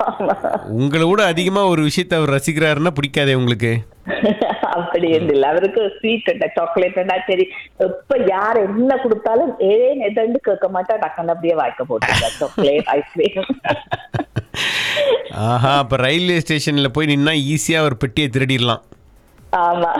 உங்களை விட அதிகமா ஒரு விஷயத்தை அவர் ரசிக்கிறாருன்னா பிடிக்காதே உங்களுக்கு அப்படி இல்ல அவருக்கு ஸ்வீட் சாக்லேட்னா சரி எப்ப யார் என்ன கொடுத்தாலும் ஏன் எதன்னு கேட்க மாட்டா டக்குன்னு அப்படியே வாய்க்க போட்டு சாக்லேட் ஐஸ்கிரீம் ஆஹா அப்ப ரயில்வே ஸ்டேஷன்ல போய் நின்னா ஈஸியா ஒரு பெட்டியை திருடிடலாம் ஆமா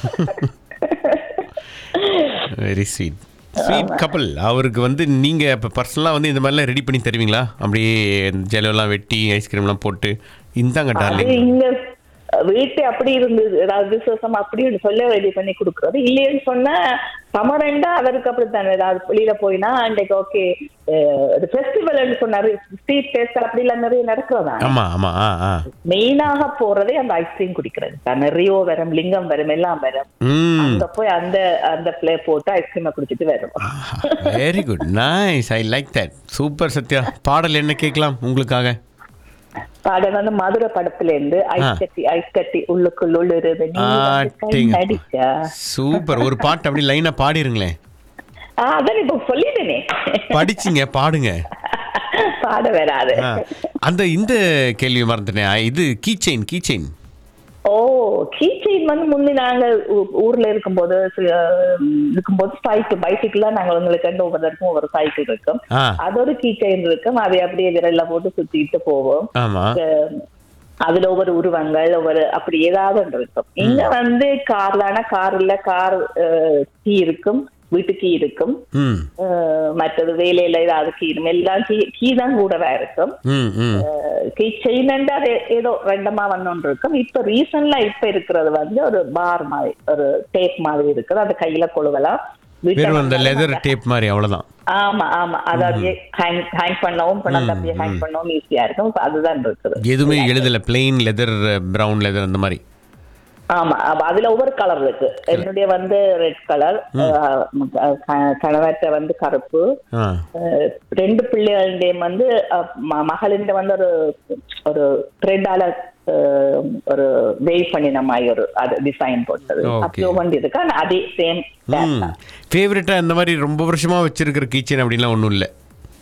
வெரி ஸ்வீட் ஸ்வீட் கப்பல் அவருக்கு வந்து நீங்க இப்ப பர்சனலா வந்து இந்த மாதிரிலாம் ரெடி பண்ணி தருவீங்களா அப்படியே ஜெலவெல்லாம் வெட்டி ஐஸ்கிரீம்லாம் போட்டு இந்தாங்க அது டார்லிங் இங்க வீட்டு அப்படி இருந்தது ஏதாவது விசேஷம் அப்படி சொல்ல ரெடி பண்ணி கொடுக்கறது இல்லைன்னு சொன்னா சமரண்டா அவருக்கு அப்படித்தானே ஏதாவது வெளியில போயினா அன்றைக்கு ஓகே ஃபெஸ்டிவல்னு சொன்னாரு ஸ்ட்ரீட் டேஸ்ட் அப்படி எல்லாம் நிறைய நடக்கிறதா ஆமா ஆமா ஆ ஆ மெயினாக போறதே அந்த ஐஸ்கிரீம் குடிக்கிறது தான் ரியோ வரும் லிங்கம் வரும் எல்லாம் வரும் ம் அங்க போய் அந்த அந்த பிளே போட்டு ஐஸ்கிரீமை குடிச்சிட்டு வரும் very good nice I like that super Sathya பாடல் என்ன கேட்கலாம் உங்களுக்காக பாடல் வந்து மதுரை படத்துல இருந்து ஐஸ் கட்டி ஐஸ் கட்டி உள்ளுக்குள் உள்ளுறது நீ வந்து கை ஆட்டிங்க. நடிச்சா சூப்பர் ஒரு பாட்டு அப்படி லைனா பாடிருங்களேன் ஆ, அதான் இப்ப சொல்லிட்டேனே படிச்சிங்க பாடுங்க பாட வராது ஆ, அந்த இந்த கேள்வி மறந்துட்டேன் இது key chain key chain oh keychain வந்து முன்னே நாங்க ஊ- ஊர்ல இருக்கும்போது சி- ம், இருக்கும்போது சைக்கிள் பைசைக்கிள் நாங்க உங்களுக்கு ரெண்டு ஒவ்வொருத்தருக்கும் ஒவ்வொரு சைக்கிள் இருக்கும் ஆ அது ஒரு கீச்செயின் இருக்கும் அதை அப்படியே விரல்ல போட்டு சுத்திட்டு போவோம் ஆமா அஹ், அதுல ஒவ்வொரு உருவங்கள் ஒவ்வொரு அப்படி ஏதாவது ஒன்று இருக்கும் இங்க வந்து கார்லான கார் இல்ல கார் கீ இருக்கும் வீட்டு கீ இருக்கும் ம் அஹ், மற்றது வேலையில ஏதாவது கீ இருக்கும் எல்லாம் கீ கீ தான் கூடவா இருக்கும் ம் ம் கீ செயின் அது ஏதோ ரெண்டமா வந்தோன்று இருக்கும் இப்ப ரீசன்ட்ல இப்ப இருக்கிறது வந்து ஒரு பார் மாதிரி ஒரு டேப் மாதிரி இருக்குது அது கையில கொழுவலாம் வீட்டுல வெறும் அந்த வந்தாலும் லெதர் அந்த- டேப் மாதிரி அவ்வளவுதான் ஆமா ஆமா அது அப்படியே ஹேங் ஹேங் பண்ணவும் பண்ணாத அப்படியே ஹேங் பண்ணவும் ஈஸியா இருக்கும் இப்ப அதுதான் இருக்குது எதுவுமே எழுதல பிளெயின் லெதர் பிரவுன் லெதர் அந்த மாதிரி ஆமா அப்ப அதுல ஒவ்வொரு கலர் இருக்கு என்னுடைய வந்து ரெட் கலர் கணவர்கிட்ட வந்து கருப்பு ஆ அஹ், ரெண்டு பிள்ளைகளுடைய வந்து அஹ், ம- மகளின் வந்து ஒரு ஒரு த்ரெட்டால ஒரு வெயில் பண்ணின மாதிரி ஒரு அது டிசைன் போட்டது Okay. அப்படி ஒவ்வொன்று இருக்கு ஆனா அதே சேம் ம் ஃபேவரட்டா இந்த மாதிரி ரொம்ப வருஷமா வச்சிருக்கிற கீச்சன் அப்படின்லாம் ஒன்றும் இல்லை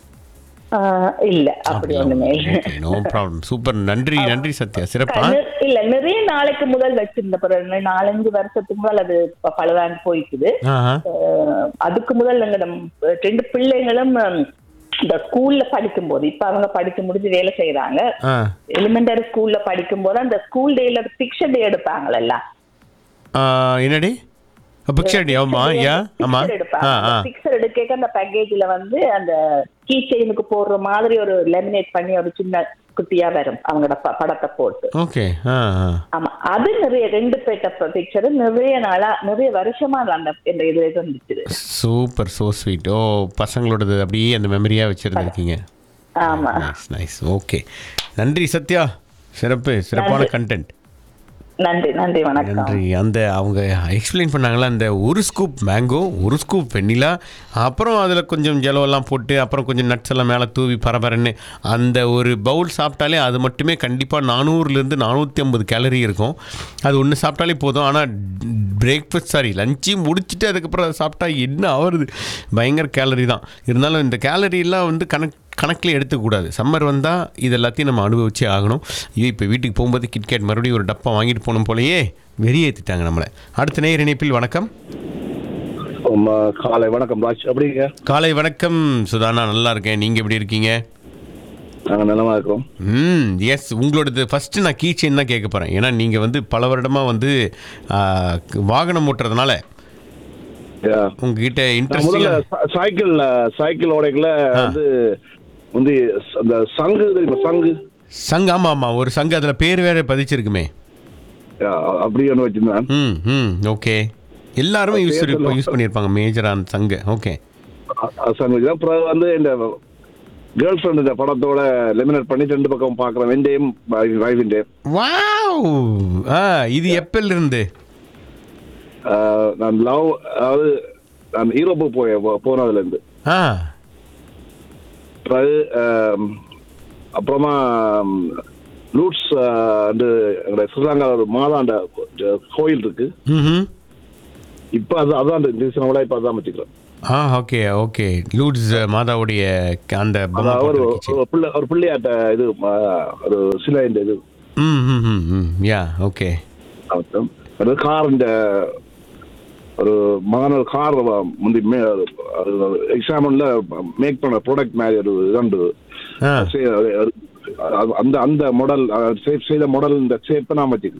இல்ல அப்படி ஒண்ணுமே இல்ல நோ ப்ராப்ளம் சூப்பர் நன்றி நன்றி சத்யா சிறப்பா நி- இல்ல நிறைய நாளைக்கு முதல் வச்சிருந்த பிறகு நாலஞ்சு வருஷத்துக்கு முதல் அது ப- பழுதாண்டு போயிக்குது ஆஹா அஹ் அதுக்கு முதல் எங்க நம்ம ரெண்டு பிள்ளைங்களும் ஹம், இந்த ஸ்கூல்ல படிக்கும் போது இப்ப அவங்க படிச்சு முடிஞ்சு வேலை செய்யறாங்க ஆ எலிமெண்டரி ஸ்கூல்ல படிக்கும் போது அந்த ஸ்கூல் டேல பிக்சர் டே எடுப்பாங்கல்ல ஆ, என்னடி பிக்சர் ஆமா யா ஆமா ஆ ஆ பிக்சர் எடுக்க அந்த பேக்கேஜ்ல வந்து அந்த கீ செயினுக்கு போடுற மாதிரி ஒரு லெமினேட் பண்ணி ஒரு சின்ன குட்டியா வரும் அவங்களோட ப- படத்தை போட்டு ஓகே ஆ ஆ ஆமா அது நிறைய ரெண்டு பேட்ட பிக்சர் நிறைய நாளா நிறைய வருஷமா அது அந்த இந்த இதுல இருந்துச்சு சூப்பர் சோ ஸ்வீட் ஓ பசங்களோடது அப்படியே அந்த மெமரியாக வச்சுருந்துருக்கீங்க ஆமா நைஸ் நைஸ் ஓகே நன்றி சத்யா சிறப்பு சிறப்பான கண்டென்ட் நன்றி நன்றி வணக்கம் நன்றி அந்த அவங்க எக்ஸ்பிளைன் பண்ணாங்களா அந்த ஒரு ஸ்கூப் மேங்கோ ஒரு ஸ்கூப் வெண்ணிலா அப்புறம் அதில் கொஞ்சம் ஜெலவெல்லாம் போட்டு அப்புறம் கொஞ்சம் நட்ஸ் எல்லாம் மேலே தூவி பரபரன்னு அந்த ஒரு பவுல் சாப்பிட்டாலே அது மட்டுமே கண்டிப்பாக நானூறுலேருந்து நானூற்றி ஐம்பது கேலரி இருக்கும் அது ஒன்று சாப்பிட்டாலே போதும் ஆனால் பிரேக்ஃபாஸ்ட் சாரி லஞ்சையும் முடிச்சுட்டு அதுக்கப்புறம் அதை சாப்பிட்டா என்ன ஆகுறது பயங்கர கேலரி தான் இருந்தாலும் இந்த கேலரியெல்லாம் வந்து கணக்கு கணக்கில் எடுத்துக்கூடாது சம்மர் வந்தால் இது எல்லாத்தையும் நம்ம அனுபவிச்சே ஆகணும் ஐயோ இப்போ வீட்டுக்கு போகும்போது கிட்கேட் மறுபடியும் ஒரு டப்பா வாங்கிட்டு போகணும் போலயே வெறியேற்றிட்டாங்க நம்மளை அடுத்த நேர் இணைப்பில் வணக்கம் ஆமா, காலை வணக்கம் ராஜ் அப்படிங்க காலை வணக்கம் சுதானா நல்லா இருக்கேன் நீங்கள் எப்படி இருக்கீங்க நாங்க நலமா இருக்கிறோம் ம் எஸ் உங்களோடது ஃபஸ்ட்டு நான் கீச்சேன் தான் கேட்க போகிறேன் ஏன்னா நீங்கள் வந்து பல வருடமாக வந்து ஆ, வாகனம் ஓட்டுறதுனால Yeah. உங்ககிட்ட நான் முதல்ல இன்ட்ரெஸ்டிங்காக ச- சைக்கிள்ல சைக்கிள் ஓடைக்குள்ள வந்து வந்து அந்த சங்கு தெரியுமா சங்கு சங்கு ஆமாம் ஆமாம் ஒரு சங்கு அதில் பேர் வேற பதிச்சிருக்குமே Yeah, அப்படி ஒன்று வச்சிருந்தேன் ம் ம் ஓகே எல்லாருமே யூஸ் பேர் யூஸ் பண்ணியிருப்பாங்க மேஜராக அந்த சங்கு ஓகே அ- அ- சங்கு வச்சுதான். அப்புறம் வந்து இந்த கேர்ள் ஃப்ரெண்ட் இந்த படத்தோட லெமினேட் பண்ணி ரெண்டு பக்கம் பார்க்குறேன் வெண்டையும் வைஃபின்டையும் வாவ் ஆ இது எப்பல இருந்து நான் லவ் அதாவது நான் யூரோப்பு போய் போனதுலேருந்து ஆ பிறகு ஆம், அப்புறமா ஆம், லூட்ஸ் ஆ, வந்து எங்களுடைய ஸ்ரீலங்கா ஒரு மாதாண்ட கோ- கோயில் இருக்கு ம் இப்போ அது அதான் இந்த சீசனோட இப்போ அதான் வச்சுக்கிறோம் ஆ ஓகே ஓகே லூட்ஸ் மாதாவுடைய அந்த பொம்மை அதாவது ஒரு போட்ட kitchen. ஒரு பிள்ளை ஒரு பிள்ளையாட்ட இது ஆ, ஒரு சில இந்த இது ம் ம் ம் ம் யா ஓகே அர்த்தம். அது கார் இந்த ஒரு மாணவர் கார் முந்தி எக்ஸாம்பிள்ல மேக் பண்ண ப்ராடக்ட் மாதிரி ஒரு இதுண்டு ஆ சே- அது- அது- அந்த அந்த மாடல் செய்த மாடல் இந்த ஷேப்பை நான் வச்சுக்கு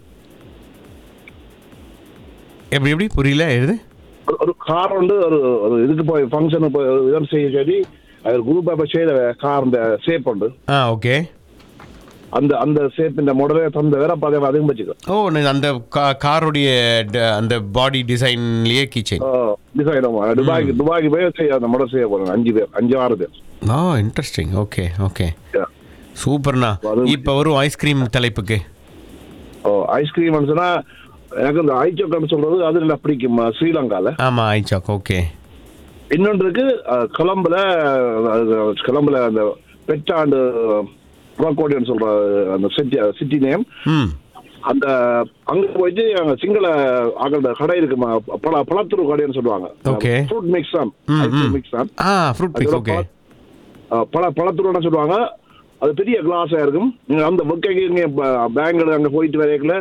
எப்படி எப்படி புரியல எழுது ஒரு- ஒரு கார் வந்து ஒரு ஒரு இதுக்கு போய் ஃபங்க்ஷனுக்கு போய் ஒரு இடம் செய்ய சொல்லி அது குரூப் அப்போ செய்த கார் இந்த ஷேப் உண்டு ஆ ஓகே அந்த அந்த ஷேப் இந்த மாடலே தந்த வேற அப்போ அதை அதிகம் வச்சுக்கோ ஓ நான் அந்த கா- காருடைய ட- அந்த பாடி டிசைன்லயே கிச்சன் டிசைன் துபாய்க்கு துபாய்க்கு போய் செய்ய அந்த மாடல் செய்ய போறாங்க அஞ்சு பேர் அஞ்சு ஆறு பேர் oh interesting okay okay Yeah. சூப்பர்ண்ணா அது- இப்போ வரும் ஐஸ்கிரீம் தலைப்புக்கு ஓ ஐஸ்கிரீம் சொன்னா எனக்கு இந்த ஐச்சோக்கன்னு சொல்றது அது நல்லா பிடிக்கும் அஹ், ஸ்ரீலங்கால ஆமாம் ஐச்சாக் ஓகே இன்னொன்று இருக்கு அஹ், கொலம்புல அஹ், கொலம்புல அந்த பெட்டாண்டு ப்ரோக்கோடியன் சொல்ற அந்த சிட்டி சிட்டி நேம் ம் அந்த அங்க போயிட்டு அங்க சிங்கள அங்க கடை இருக்கு ம- பழ பழத்துரு கடைன்னு சொல்லுவாங்க Okay. ஃப்ரூட் மிக்ஸ் தான் ம், ம். மிக்ஸ் தான் ஆ ஃப்ரூட் பிக்ஸ் அதோட ஓகே பழ- அஹ், பழ பழத்துருன்னு சொல்லுவாங்க அது பெரிய கிளாஸா இருக்கும் நீங்க அந்த வெக்கைக்கு இங்க பேங்க்ல அங்க போயிட்டு வரைக்கல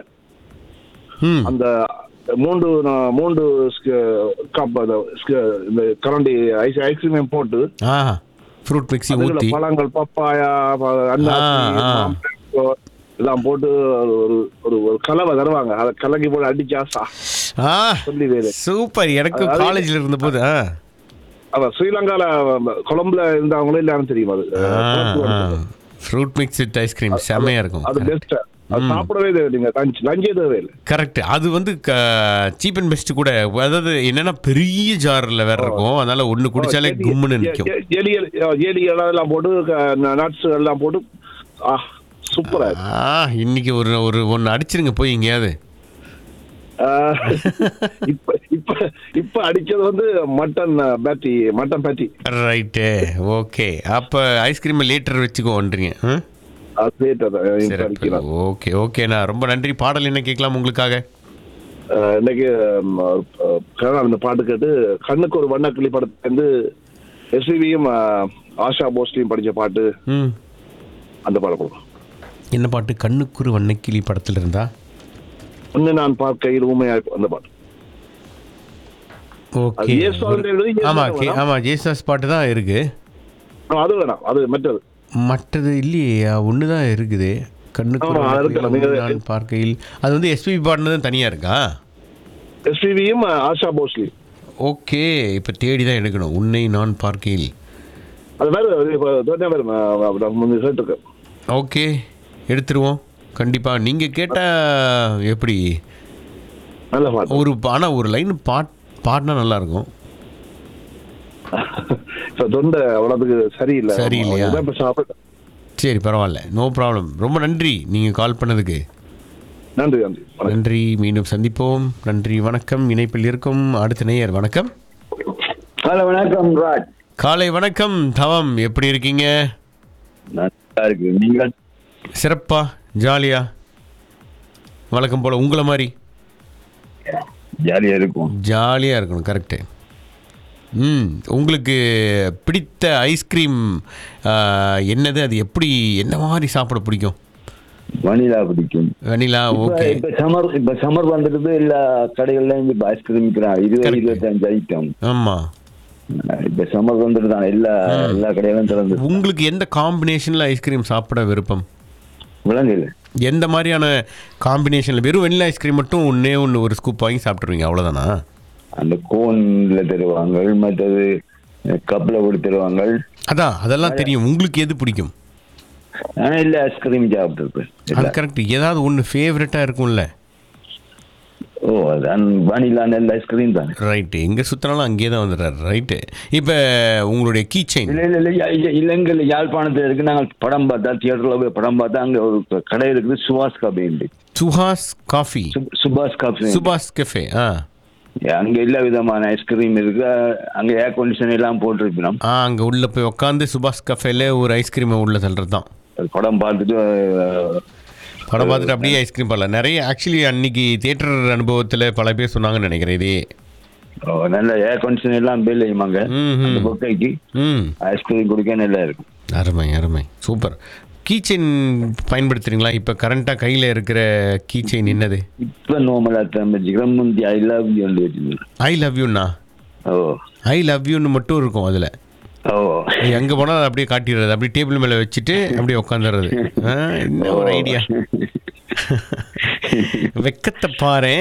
ம் அந்த மூன்று நா- மூன்று கப் அந்த ஸ்க- இந்த கரண்டி ஐஸ் ஐஸ்கிரீம் போட்டு ஆ ஃப்ரூட் மிக்ஸி அதுல ஊற்றி பழங்கள் பப்பாயா ப- அன்னாசி ஆ, ஆ. மாம்பழம் எல்லாம் போட்டு ஒரு ஒரு- ஒரு ஒரு கலவை தருவாங்க அதை கலக்கி போட்டு அடிச்சா சா ஆ சொல்லி வேறு சூப்பர் எனக்கு அது- காலேஜில் இருந்தபோது ஆ அதான் ஸ்ரீலங்கால கொலம்புல இருந்தவங்களும் எல்லாரும் தெரியும் அது ஃப்ரூட் மிக்ஸ் வித் ஐஸ்கிரீம் செம்மையாக இருக்கும் அது பெஸ்ட் அது சாப்பிடவே தேவை நீங்க லஞ்ச் லஞ்சே தேவை இல்லை கரெக்ட் அது வந்து சீப் அண்ட் பெஸ்ட் கூட அதாவது என்னன்னா பெரிய ஜாரில் வேற இருக்கும் அதனால ஒன்று குடிச்சாலே கும்முன்னு நிற்கும் எலி எலி எல்லாம் போட்டு நட்ஸ் எல்லாம் போட்டு ஆ சூப்பரா இருக்கு. ஆ இன்னைக்கு ஒரு ஒரு ஒன்று அடிச்சிருங்க போய் எங்கேயாவது ஆஹ், இப்ப இப்ப இப்ப அடிச்சது வந்து மட்டன் பேட்டி மட்டன் பேட்டி ரைட்டு ஓகே அப்போ ஐஸ்கிரீமை லேட்டர் வச்சுக்கோன்றீங்க ம் அது rate அதான், இப்ப சிறப்பு அடிக்கலாம். ஓகே ஓகேண்ணா ரொம்ப நன்றி பாடல் என்ன கேட்கலாம் உங்களுக்காக ஆஹ், இன்னைக்கு ம், ஆஹ், கனடா இந்த பாட்டு கேட்டு கண்ணுக்கு ஒரு வண்ணக்கிளி படத்துலேருந்து எஸ்வியும் ஆஷா போஸ்லியும் படிச்ச பாட்டு ம் அந்த பாடம் கொடுக்கும் என்ன பாட்டு கண்ணுக்குரு வண்ணக்கிளி படத்தில் இருந்தா ஒன்னு நான் பார்க்கையில் ஊமையா அந்த பாட்டு ஓகே அது இயேசுவாவின் எழுதி இயேசுவாவின் ஆமாம் கே வேணாம். ஆமாம் ஜேசஸ் பாட்டு தான் இருக்குது ஆ, அது வேணாம் அது மற்றது மற்றது இல்லையே ஒன்று தான் இருக்குது கண்ணுக்குரு ஆமா, அது இருக்கலாம். வண்ணக்கிளி நீங்க- நான் பார்க்கையில் அது வந்து எஸ்பிபி பாடினது தனியாக இருக்கா எஸ்வியும் ஆஷா போஸ்லி ஓகே இப்போ தேடி தான் எடுக்கணும் உன்னை நான் பார்க்கையில் அது வேற இப்போ தோட்டா வேறு முந்தைய கேட்டிருக்கேன் ஓகே எடுத்துருவோம் கண்டிப்பாக நீங்கள் கேட்டால் எப்படி நல்ல பாட்டு ஒரு ஆனால் ஒரு லைன் பாட் பாடினா நல்லாயிருக்கும் இப்போ தொண்டை அவ்வளோத்துக்கு சரியில்லை சரியில்லையா? இதான் இப்ப சாப்பிட்டு சரி பரவாயில்ல நோ ப்ராப்ளம் ரொம்ப நன்றி நீங்கள் கால் பண்ணதுக்கு நன்றி நன்றி வணக்கம். நன்றி மீண்டும் சந்திப்போம் நன்றி வணக்கம் இணைப்பில் இருக்கும் அடுத்த நேயர் வணக்கம் ஹலோ வணக்கம் ராஜ் காலை வணக்கம் தவம் எப்படி இருக்கீங்க நல்லா இருக்கு நீங்கள் சிறப்பா ஜாலியா வழக்கம் போல் உங்களை மாதிரி ஜாலியா இருக்கும் ஜாலியாக இருக்கணும் கரெக்டு ம் உங்களுக்கு பிடித்த ஐஸ்கிரீம் என்னது அது எப்படி என்ன மாதிரி சாப்பிட பிடிக்கும் வனிலா பிடிக்கும் வெனிலா இப்ப- ஓகே இப்ப சம்மர் இப்ப சம்மர் வந்துடுது எல்லா கடைகள்லயும் இப்ப ஐஸ்கிரீம் விற்கிறாங்க இருபது Correct. இருபத்தஞ்சு ஐட்டம் ஆமாம் இப்ப சம்மர் வந்துடுதான் எல்லா எல்லா கடைகளும் திறந்து உங்களுக்கு எந்த காம்பினேஷனில் ஐஸ்கிரீம் சாப்பிட விருப்பம் விளங்கல எந்த மாதிரியான காம்பினேஷனில் வெறும் வெண்ணிலா ஐஸ்கிரீம் மட்டும் ஒன்றே ஒன்று ஒரு ஸ்கூப் வாங்கி சாப்பிட்ருவீங்க அவ்வளோதானா அந்த கோன்ல தருவாங்க மற்றது கப்ல கூட தருவாங்க அதான் அதெல்லாம் தெரியும் உங்களுக்கு எது பிடிக்கும் ஆனா இல்ல ஐஸ்கிரீம் சாப்பிட்டுருப்பேன் அது கரெக்ட் ஏதாவது ஒன்று ஃபேவரட்டாக இருக்கும்ல ஓ அதான் வனிலா நெல் ஐஸ்கிரீம் தான் ரைட்டு எங்கே சுற்றினாலும் அங்கேயே தான் வந்துடுறாரு ரைட்டு இப்போ உங்களுடைய கீ செயின் இல்ல இல்ல இல்ல யா- இல்ல- இலங்கையில யாழ்ப்பாணத்துல இருக்கு நாங்கள் படம் பார்த்தா தியேட்டர்ல போய் படம் பார்த்தா அங்க ஒரு கடை இருக்குது சுபாஷ் காபி சுஹாஸ் காஃபி சுபாஷ் காபி சுபாஷ் கெஃபே ஆ அங்க எல்லா விதமான ஐஸ்கிரீம் இருக்கு அங்க ஏர் கண்டிஷன் எல்லாம் போட்டிருக்கணும் ஆ அங்கே உள்ளே போய் உட்காந்து சுபாஷ் கஃபேல ஒரு ஐஸ்கிரீமை உள்ள தள்ளுறது தான் படம் பார்த்துட்டு அஹ், படம் பார்த்துட்டு அப்படியே ஐஸ்கிரீம் பண்ணலாம் நிறைய ஆக்சுவலி அன்னைக்கு தியேட்டர் அனுபவத்தில் பல பேர் சொன்னாங்கன்னு நினைக்கிறேன் இதே ஓ, நல்ல ஏர் கண்டிஷன் எல்லாம் பில் செய்யுமாங்க ம், ம். அந்த பொக்கைக்கு ம் ஐஸ்கிரீம் குடிக்க நல்லா இருக்கும் அருமை அருமை சூப்பர் கீச்செயின் பயன்படுத்துறீங்களா இப்போ கரண்ட்டாக கையில் இருக்கிற கீச்செயின் என்னது இப்ப நார்மலா தான் வச்சுக்கிறேன் முந்தி ஐ லவ் யூ வச்சிருந்தேன் I love யூண்ணா O I love யூன்னு மட்டும் இருக்கும் அதில் ஓ எங்கே போனால் அதை அப்படியே காட்டிடுறது அப்படியே டேபிள் மேலே வச்சுட்டு அப்படியே உட்காந்துடுறது என்ன ஒரு ஐடியா வெக்கத்தை பாரு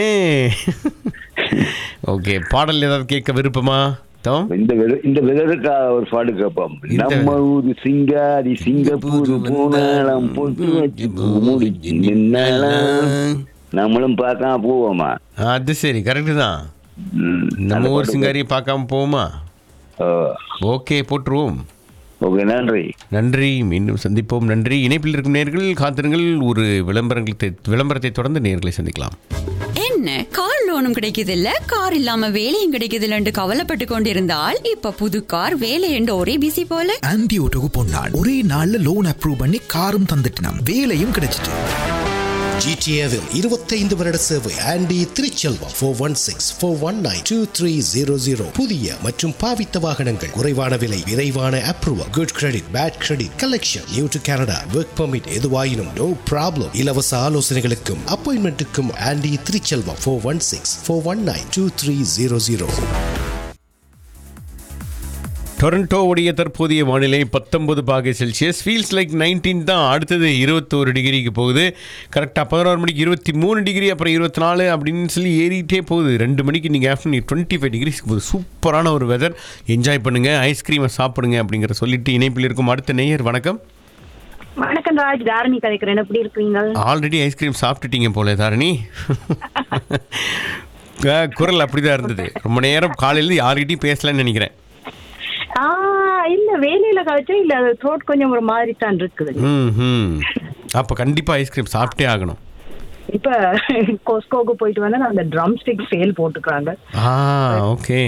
ஓகே பாடல் ஏதாவது கேட்க விருப்பமா தம் இந்த வெத- இந்த வெதருக்கா ஒரு பாடு கேட்போம் இந்த நம்ம ஊரு சிங்காரி சிங்கப்பூர் பூனாலம் பொட்டு வச்சு பூ முடிச்சு நின்னாலாம் நம்மளும் பார்க்காம போவோமா அது சரி கரெக்டு தான் ம், நம்ம அந்த ஊர் பாட்டு சிங்காரியை பார்க்காம போவோமா ஓ, ஓகே போட்டுருவோம் ஓகே நன்றி நன்றி மீண்டும் சந்திப்போம் நன்றி இணைப்பில் இருக்கும் நேர்கள் காத்திருங்கள் ஒரு விளம்பரங்களை விளம்பரத்தை தொடர்ந்து நேர்களை சந்திக்கலாம் என்ன கார் லோனும் கிடைக்குது இல்ல கார் இல்லாம வேலையும் கிடைக்குது இல்லன்னு கவலைப்பட்டு கொண்டிருந்தால் இப்ப புது கார் வேலை என்று ஒரே பிசி போல ஆன்டி ஓட்டோக்கு பொன்னாள் ஒரே நாள்ல லோன் அப்ரூவ் பண்ணி காரும் தந்துட்டினாம் வேலையும் கிடைச்சிட்டு ஜிடிஏவில் இருபத்தைந்து வருட சேவை Andy Thiruchelvam four one six four one nine two three zero zero புதிய மற்றும் பாவித்த வாகனங்கள் குறைவான விலை விரைவான approval good credit bad credit collection new to Canada work permit எதுவாயினும் நோ ப்ராப்ளம் இலவச ஆலோசனைகளுக்கும் அப்பாயின்மெண்ட்டுக்கும் Andy Thiruchelvam four one six four one nine two three zero zero டொரண்டோவுடைய தற்போதைய வானிலை பத்தொன்பது பாகை செல்சியஸ் ஃபீல்ஸ் லைக் நைன்டீன் தான் அடுத்தது இருபத்தோரு டிகிரிக்கு போகுது கரெக்டாக பதினோரு மணிக்கு இருபத்தி மூணு டிகிரி அப்புறம் இருபத்தி நாலு அப்படின்னு சொல்லி ஏறிட்டே போகுது ரெண்டு மணிக்கு நீங்கள் ஆஃப்டர்நூன் டுவெண்ட்டி ஃபைவ் டிகிரிஸ்க்கு போகுது சூப்பரான ஒரு வெதர் என்ஜாய் பண்ணுங்கள் ஐஸ்கிரீமை சாப்பிடுங்க அப்படிங்கிற சொல்லிட்டு இணைப்பில் இருக்கும் அடுத்த நேயர் வணக்கம் வணக்கம் ராஜ் தாரணி கதைக்கிறேன் எப்படி இருக்கீங்க ஆல்ரெடி ஐஸ்கிரீம் சாப்பிட்டுட்டீங்க போல தாரணி அஹ், குரல் அப்படிதான் இருந்தது ரொம்ப நேரம் காலையில யார்கிட்டயும் பேசலன்னு நினைக்கிறேன் ஆ இல்ல வேலையில கழிச்சா இல்ல த்ரோட் கொஞ்சம் ஒரு மாதிரி தான் இருக்குது ம் ம் அப்போ கண்டிப்பாக ஐஸ்கிரீம் சாப்பிட்டே ஆகணும் இப்ப கோஸ்கோக்கு போயிட்டு வந்து அந்த ட்ரம் ஸ்டிக் சேல் போட்டுக்கிறாங்க ஆ ஓகே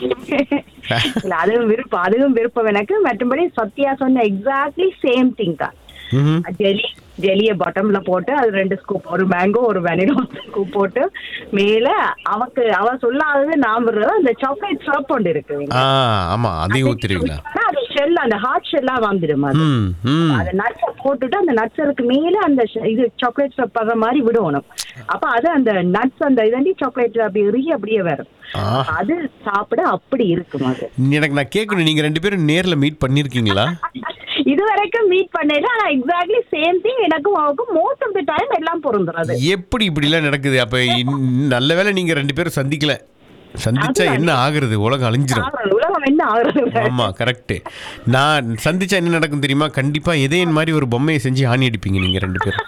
இல்ல அதுவும் விருப்பம் அதுவும் விருப்பம் எனக்கு மற்றபடி சத்யா சொன்ன எக்ஸாக்ட்லி சேம் திங் தான் ம் ஜெலி ஜெலிய பாட்டம்ல போட்டு அது ரெண்டு ஸ்கூப் ஒரு மேங்கோ ஒரு வெனிலா ஸ்கூப் போட்டு மேல அவக்கு அவ சொல்லாதது நான் விடுறது அந்த சாக்லேட் சிரப் ஒன்று இருக்கு ஆ ஆமாம் அதையும் ஊற்றுறீங்களா ஆனா அது ஷெல் அந்த ஹார்ட் ஷெல்லாம் வந்துடும் அது ம் ம் அந்த நட்ஸை போட்டுட்டு அந்த நட்ஸருக்கு மேல அந்த ஷ- இது சாக்லேட் ஸ்டப் படுற மாதிரி விடணும் அப்ப அது அந்த நட்ஸ் அந்த இதாண்டி சாக்லேட் அப்படி இறுகி அப்படியே வரும் ஆ அது சாப்பிட அப்படி இருக்கும் அது எனக்கு நான் கேட்கணும் நீங்கள் ரெண்டு பேரும் நேரில் மீட் பண்ணியிருக்கீங்களா இது வரைக்கும் மீட் பண்ணல ஆனா எக்ஸாக்ட்லி சேம் திங் எனக்கும் அவருக்கும் மோஸ்ட் ஆஃப் தி டைம் எல்லாம் பொருந்துறது எப்படி இப்படிலாம் நடக்குது அப்போ நல்ல வேளை நீங்கள் ரெண்டு பேரும் சந்திக்கல சந்திச்சா அதுதான். என்ன ஆகுறது உலகம் அழிஞ்சிரும் ஆகுறது, உலகம் என்ன ஆகுறது ஆமா கரெக்ட் நான் சந்திச்சா என்ன நடக்கும் தெரியுமா கண்டிப்பா எதையன் மாதிரி ஒரு பொம்மையை செஞ்சு ஆணி அடிப்பீங்க நீங்க ரெண்டு பேரும்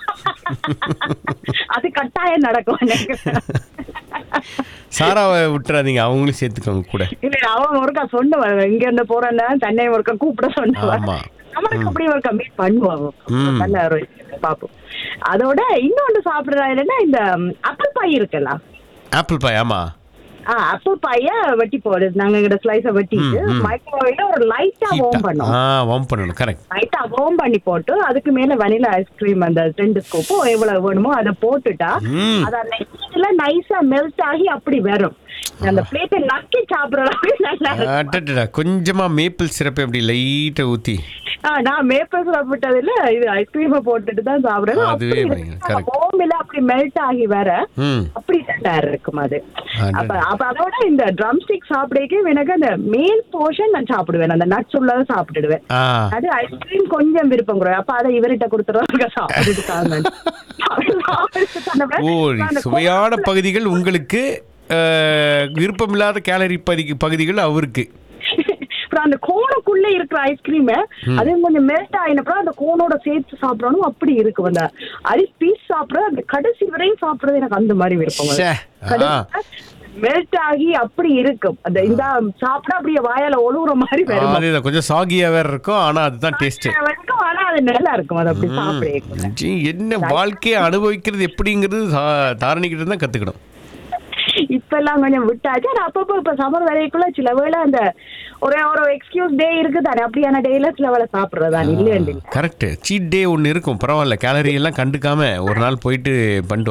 அது கட்டாயம் நடக்கும் எனக்கு சாராவை விட்டுறாதீங்க அவங்களும் சேர்த்துக்கோங்க கூட இல்ல அவன் ஒருக்கா சொன்னவன் இங்க இருந்து போறேன்னா தன்னை ஒருக்கா கூப்பிட சொன்னவன் ஆமா. நம்மளுக்கு அப்படி ஒருக்கா மீட் பண்ணுவாங்க ம். நல்ல ஒரு பாப்போம் அதோட இன்னொன்று சாப்பிடுறா என்னன்னா இந்த அப்பிள் பாய் இருக்குல்ல ஆப்பிள் பாய் ஆமா ஆ அப்பிள் பாய வெட்டி போடு நாங்க எங்கிட்ட ஸ்லைஸ வெட்டிட்டு ம், ம். மைக்ரோவேவ்ல ஒரு லைட்டா வார்ம் பண்ணோம் ஆ வார்ம் பண்ணணும் கரெக்ட் லைட்டா வார்ம் பண்ணி போட்டு அதுக்கு மேல வனிலா ஐஸ்கிரீம் அந்த ரெண்டு ஸ்கூப்பும் எவ்வளவு வேணுமோ அதை போட்டுட்டா ம். அது அந்த ஹீட்ல நைஸா மெல்ட் ஆகி அப்படி வரும் அந்த பிளேட்டை நக்கி சாப்பிடுற அளவுக்கு நல்லா இருக்கும் அட்டடா கொஞ்சமா மேப்பிள் சிரப்பை அப்படி லைட்டா ஊத்தி ஆ, நான் மேப்பிள் சாப்பிட்டது இல்ல இது ஐஸ்கிரீம் போட்டுட்டு தான் சாப்பிடுறேன் அதுவே அப்படி பயங்கரம், correct. ஹோம்ல அப்படி மெல்ட் ஆகி வர ம் அப்படி டேர் இருக்கும் அது அடடா. அப்ப அப்ப அதோட இந்த ட்ரம் ஸ்டிக் சாப்பிடக்கே எனக்கு அந்த மேல் போர்ஷன் நான் சாப்பிடுவேன் அந்த நட்ஸ் உள்ளதை சாப்பிட்டுடுவேன் ஆ அது ஐஸ்கிரீம் கொஞ்சம் விருப்பம் கூட அப்ப அதை இவர்கிட்ட கொடுத்துருவாங்க சாப்பிட்டுட்டாங்க ஓ சுவையான பகுதிகள் உங்களுக்கு அஹ், விருப்பமில்லாத கேலரி பகுதி பகுதிகள் அவருக்கு அப்புறம் அந்த கோனுக்குள்ள இருக்கிற ஐஸ்கிரீம் அது கொஞ்சம் மெல்ட் ஆயினப்புறம் அந்த கோனோட சேர்த்து சாப்பிடணும் அப்படி இருக்கும் அந்த அரி பீஸ் சாப்பிடுறது அந்த கடைசி வரையும் சாப்பிடுறது எனக்கு அந்த மாதிரி விருப்பம் ச்சே, ஆ. மெல்ட் ஆகி அப்படி இருக்கும் அந்த இந்த சாப்பிட அப்படியே வாயால ஒழுகுற மாதிரி வரும் அதேதான் கொஞ்சம் சாகியா வேற இருக்கும் ஆனா அதுதான் டேஸ்ட் வரைக்கும் ஆனா அது நல்லா இருக்கும் அது அப்படி சாப்பிட என்ன வாழ்க்கையை அனுபவிக்கிறது எப்படிங்கிறது தா- தாரணிக்கிட்ட தான் கத்துக்கணும் இப்ப எல்லாம் கொஞ்சம் விட்டாச்சு ஆனா அப்பப்போ இப்ப சமர் வரைக்குள்ள சில வேளை அந்த ஒரே ஒரு எக்ஸ்கியூஸ் டே இருக்கு தானே அப்படியான டேல சில வேளை சாப்பிடுறதா இல்லையா கரெக்ட் சீட் டே ஒன்று இருக்கும் பரவாயில்ல கேலரி எல்லாம் கண்டுக்காம ஒரு நாள் போயிட்டு பண்ணிட்டு வரலாம்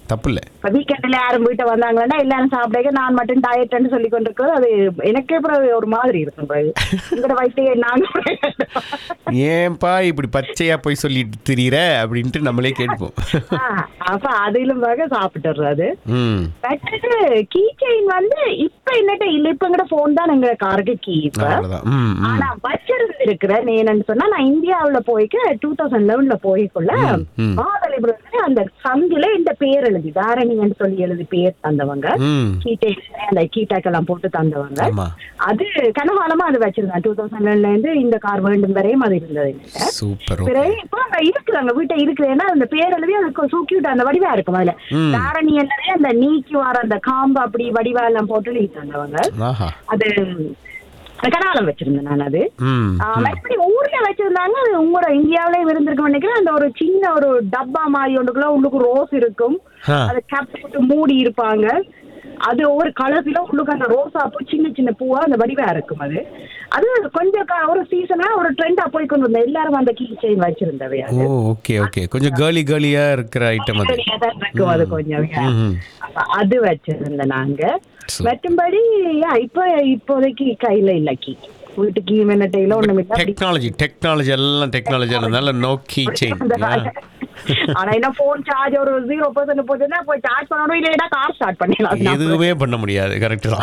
தப்பு இல்லை இப்ப வீக்கெண்ட்ல யாரும் வீட்டை வந்தாங்கன்னா எல்லாரும் சாப்பிட நான் மட்டும் டயட்னு சொல்லி கொண்டிருக்கிறது அது எனக்கே அப்புறம் ஒரு மாதிரி இருக்கும் பிறகு உங்களோட வயசையே நான் ஏன்பா இப்படி பச்சையா போய் சொல்லிட்டு திரியிற அப்படின்ட்டு நம்மளே கேட்போம் ஆ, அப்ப அதிலும் வகை சாப்பிட்டுறது ம் மற்றது கீ செயின் வந்து இப்ப என்னட்ட இல்ல இப்ப எங்கட போன் தான் எங்க காருக்கு கீ இப்ப அவ்வளோதான் ம் ம் ஆனா வச்சிருந்து இருக்கிறேன் என்னன்னு சொன்னா நான் இந்தியாவுல போய்க்க டூ தௌசண்ட் லெவன்ல போய்க்குள்ள ம். மாதலிபுரத்துல அந்த சங்கில இந்த பேர் எழுதி தாரணின்னு சொல்லி எழுதி பேர் தந்தவங்க ம் கீட்டை அந்த கீட்டாக்கெல்லாம் போட்டு தந்தவங்க ஆமா அது கனகாலமா அது வச்சிருந்தேன் டூ தௌசண்ட் லெவன்ல இருந்து இந்த கார் வேண்டும் வரையும் அது இருந்தது என்கிட்ட. சூப்பர் பிறகு இப்போ அங்க இருக்குது அங்க வீட்டை இருக்குதுன்னா அந்த பேர் எழுதி அதுக்கு சூக்கியூட் அந்த வடிவா இருக்கும் அதுல ம். தாரணி என்னவே அந்த நீக்கி வர அந்த காம்பு அப்படி வடிவா எல்லாம் போட்டு எழுதி தந்தவங்க ஆஹா அது கனாலம் வச்சிருந்தேன் நான் அது ம் ஆ, மற்றபடி ஊர்ல வச்சிருந்தாங்க அது உங்களோட இந்தியாவிலே இருந்திருக்கும் நினைக்கிறேன் அந்த ஒரு சின்ன ஒரு டப்பா மாதிரி ஒன்றுக்குள்ள உள்ளுக்கு ரோஸ் இருக்கும் ஆ. அதை கேப் போட்டு மூடி இருப்பாங்க அது ஒவ்வொரு கலர்ஸ்ல உள்ளுக்கு அந்த ரோசா பூ சின்ன சின்ன பூவா அந்த வடிவா இருக்கும் அது அது கொஞ்சம் க- ஒரு சீசனா ஒரு ட்ரெண்டா போய் கொண்டு வந்தேன் எல்லாரும் அந்த கீ செயின் வச்சிருந்தவை ஓ ஓகே ஓகே கொஞ்சம் கேர்லி கேர்லியா இருக்கிற ஐட்டம் அது அது இருக்கும் அது கொஞ்சம் ம்ஹும். அப்ப அது வச்சிருந்தேன் நாங்க சரி. மற்றும்படி யா, இப்ப இப்போதைக்கு கையில இல்ல கீ வீட்டுக்கு மென்னட்டையில ஒண்ணுமே இல்ல. அப்படி டெக்னாலஜி டெக்னாலஜி எல்லாம் டெக்னாலஜி இருந்தனால நோ கீ செயின் ஆனா என்ன போன் சார்ஜ் ஒரு ஜீரோ பர்சன்ட் போச்சுன்னா போய் சார்ஜ் பண்ணணும் இல்லைன்னா கார் ஸ்டார்ட் பண்ணிடலாம் எதுவுமே பண்ண முடியாது கரெக்ட் தான்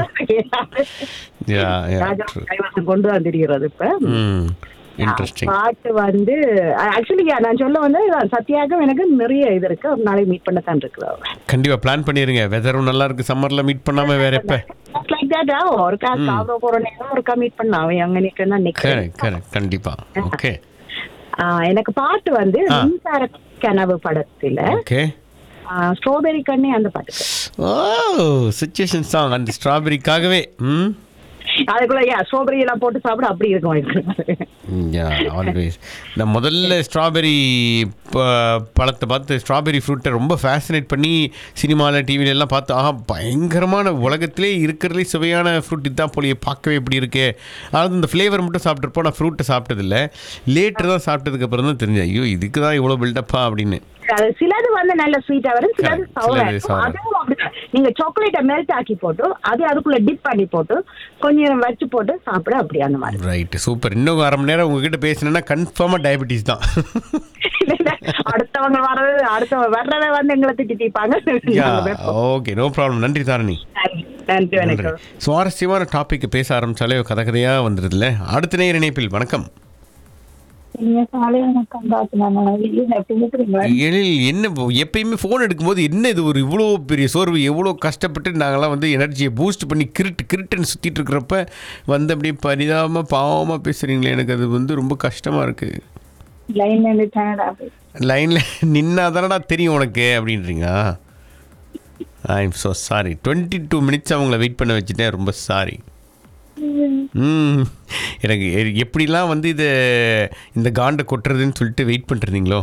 யா யா கைவசம் கொண்டு தான் தெரிகிறது இப்ப ம் இன்ட்ரெஸ்டிங் பாட்டு வந்து ஆக்சுவலி நான் சொல்ல வந்து இதான் சத்யாகம் எனக்கு நிறைய இது இருக்கு ஒரு நாளைக்கு மீட் பண்ண தான் இருக்கிறோம் கண்டிப்பா பிளான் பண்ணிருங்க வெதரும் நல்லா இருக்கு சம்மர்ல மீட் பண்ணாம வேற எப்ப லைக் தட் ஒருக்கா சாப்பிட போற நேரம் ஒருக்கா மீட் பண்ணலாம் அவன் அங்க நிக்கிறேன்னா நிக்கிறேன் கரெக்ட் கரெக்ட் கண்டிப்பா ஓகே ஆஹ் எனக்கு பாட்டு வந்து ஆ. மின்சார கனவு படத்துல ஓகே ஸ்ட்ராபெரி கண்ணே அந்த பாட்டுக்கு ஓ சுச்சுவேஷன் சாங் அந்த ஸ்ட்ராபெரிக்காகவே ம் அதுக்குள்ள ஏன் ஸ்ட்ராபெரி எல்லாம் போட்டு சாப்பிட அப்படி இருக்கும் எனக்கு யா ஆல்வேஸ் நான் முதல்ல ஸ்ட்ராபெரி பழத்தை பார்த்து ஸ்ட்ராபெரி ஃப்ரூட்டை ரொம்ப ஃபேசினேட் பண்ணி சினிமாவில் டிவில எல்லாம் பார்த்து ஆஹா பயங்கரமான உலகத்திலே இருக்கிறதுலே சுவையான ஃப்ரூட் இதுதான் போலியே பார்க்கவே இப்படி இருக்கே அதாவது இந்த ஃப்ளேவர் மட்டும் சாப்பிட்ருப்போம் நான் ஃப்ரூட்டை சாப்பிட்டதில்ல லேட்டர் தான் சாப்பிட்டதுக்கு அப்புறம் தான் தெரிஞ்சேன் ஐயோ இதுக்கு தான் இவ்வளோ பில்டப்பா அப்படின்னு அது சிலது வந்து நல்ல ஸ்வீட்டா வரும் சிலது Correct. சவரா சிலது இருக்கும் sour. அதுவும் அப்படிதான் நீங்க சாக்லேட்டை மெல்ட் ஆக்கி போட்டு அது அதுக்குள்ள டிப் பண்ணி போட்டு கொஞ்ச நேரம் வச்சு போட்டு சாப்பிட அப்படி அந்த மாதிரி ரைட்டு சூப்பர் இன்னும் அரை மணி நேரம் உங்ககிட்ட பேசினேன்னா கன்ஃபார்மாக டயபெட்டிஸ் தான் அடுத்தவங்க வர்றது அடுத்தவங்க வர்றத வந்து எங்களை திட்டி தீப்பாங்க யா ஓகே நோ ப்ராப்ளம் நன்றி தாரணி நன்றி நன்றி வணக்கம் சுவாரஸ்யமான டாபிக் பேச ஆரம்பிச்சாலே கதை கதையாக வந்துடுதுல்ல அடுத்த நேர இணைப்பில் வணக்கம் நீங்க காலை வணக்கம் பார்த்து நான் வெளியில எப்படி இருக்கிறீங்களா எழில் என்ன இப்போ எப்பயுமே ஃபோன் எடுக்கும்போது என்ன இது ஒரு இவ்வளோ பெரிய சோர்வு எவ்வளோ கஷ்டப்பட்டு நாங்களாம் வந்து எனர்ஜியை பூஸ்ட் பண்ணி கிரிட்டு கிரிட்டுன்னு சுற்றிட்டு இருக்கிறப்ப வந்து அப்படியே பரிதாபமாக பாவமாக பேசுகிறீங்களே எனக்கு அது வந்து ரொம்ப கஷ்டமாக இருக்குது லைன்ல இருந்து டயர்டா லைனில் நின்னா தானடா தெரியும் உனக்கு அப்படின்றீங்களா I am so sorry twenty two minutes அவங்கள வெயிட் பண்ண வச்சுட்டேன் ரொம்ப சாரி ம் எனக்கு எ- எப்படிலாம் வந்து இதை இந்த காண்டை கொட்டுறதுன்னு சொல்லிட்டு வெயிட் பண்ணிருந்தீங்களோ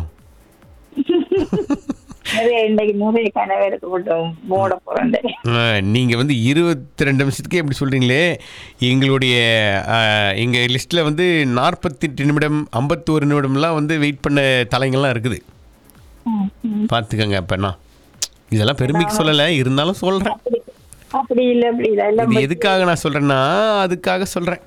நிறைய இன்னைக்கு நிறைய கனவு எடுத்து போட்டு மூட போறேன் நீங்கள் வந்து இருபத்தி ரெண்டு நிமிஷத்துக்கே எப்படி சொல்கிறீங்களே எங்களுடைய எங்கள் லிஸ்ட்டில் வந்து நாற்பத்தெட்டு நிமிடம் ஐம்பத்தோரு நிமிடம்லாம் வந்து வெயிட் பண்ண தலைங்கள்லாம் இருக்குது பார்த்துக்கங்க அப்போனா இதெல்லாம் பெருமைக்கு சொல்லலை இருந்தாலும் சொல்கிறேன் அப்படி இல்ல அப்படி இல்ல எல்லாம் இது எதுக்காக நான் சொல்கிறேன்னா அதுக்காக சொல்கிறேன்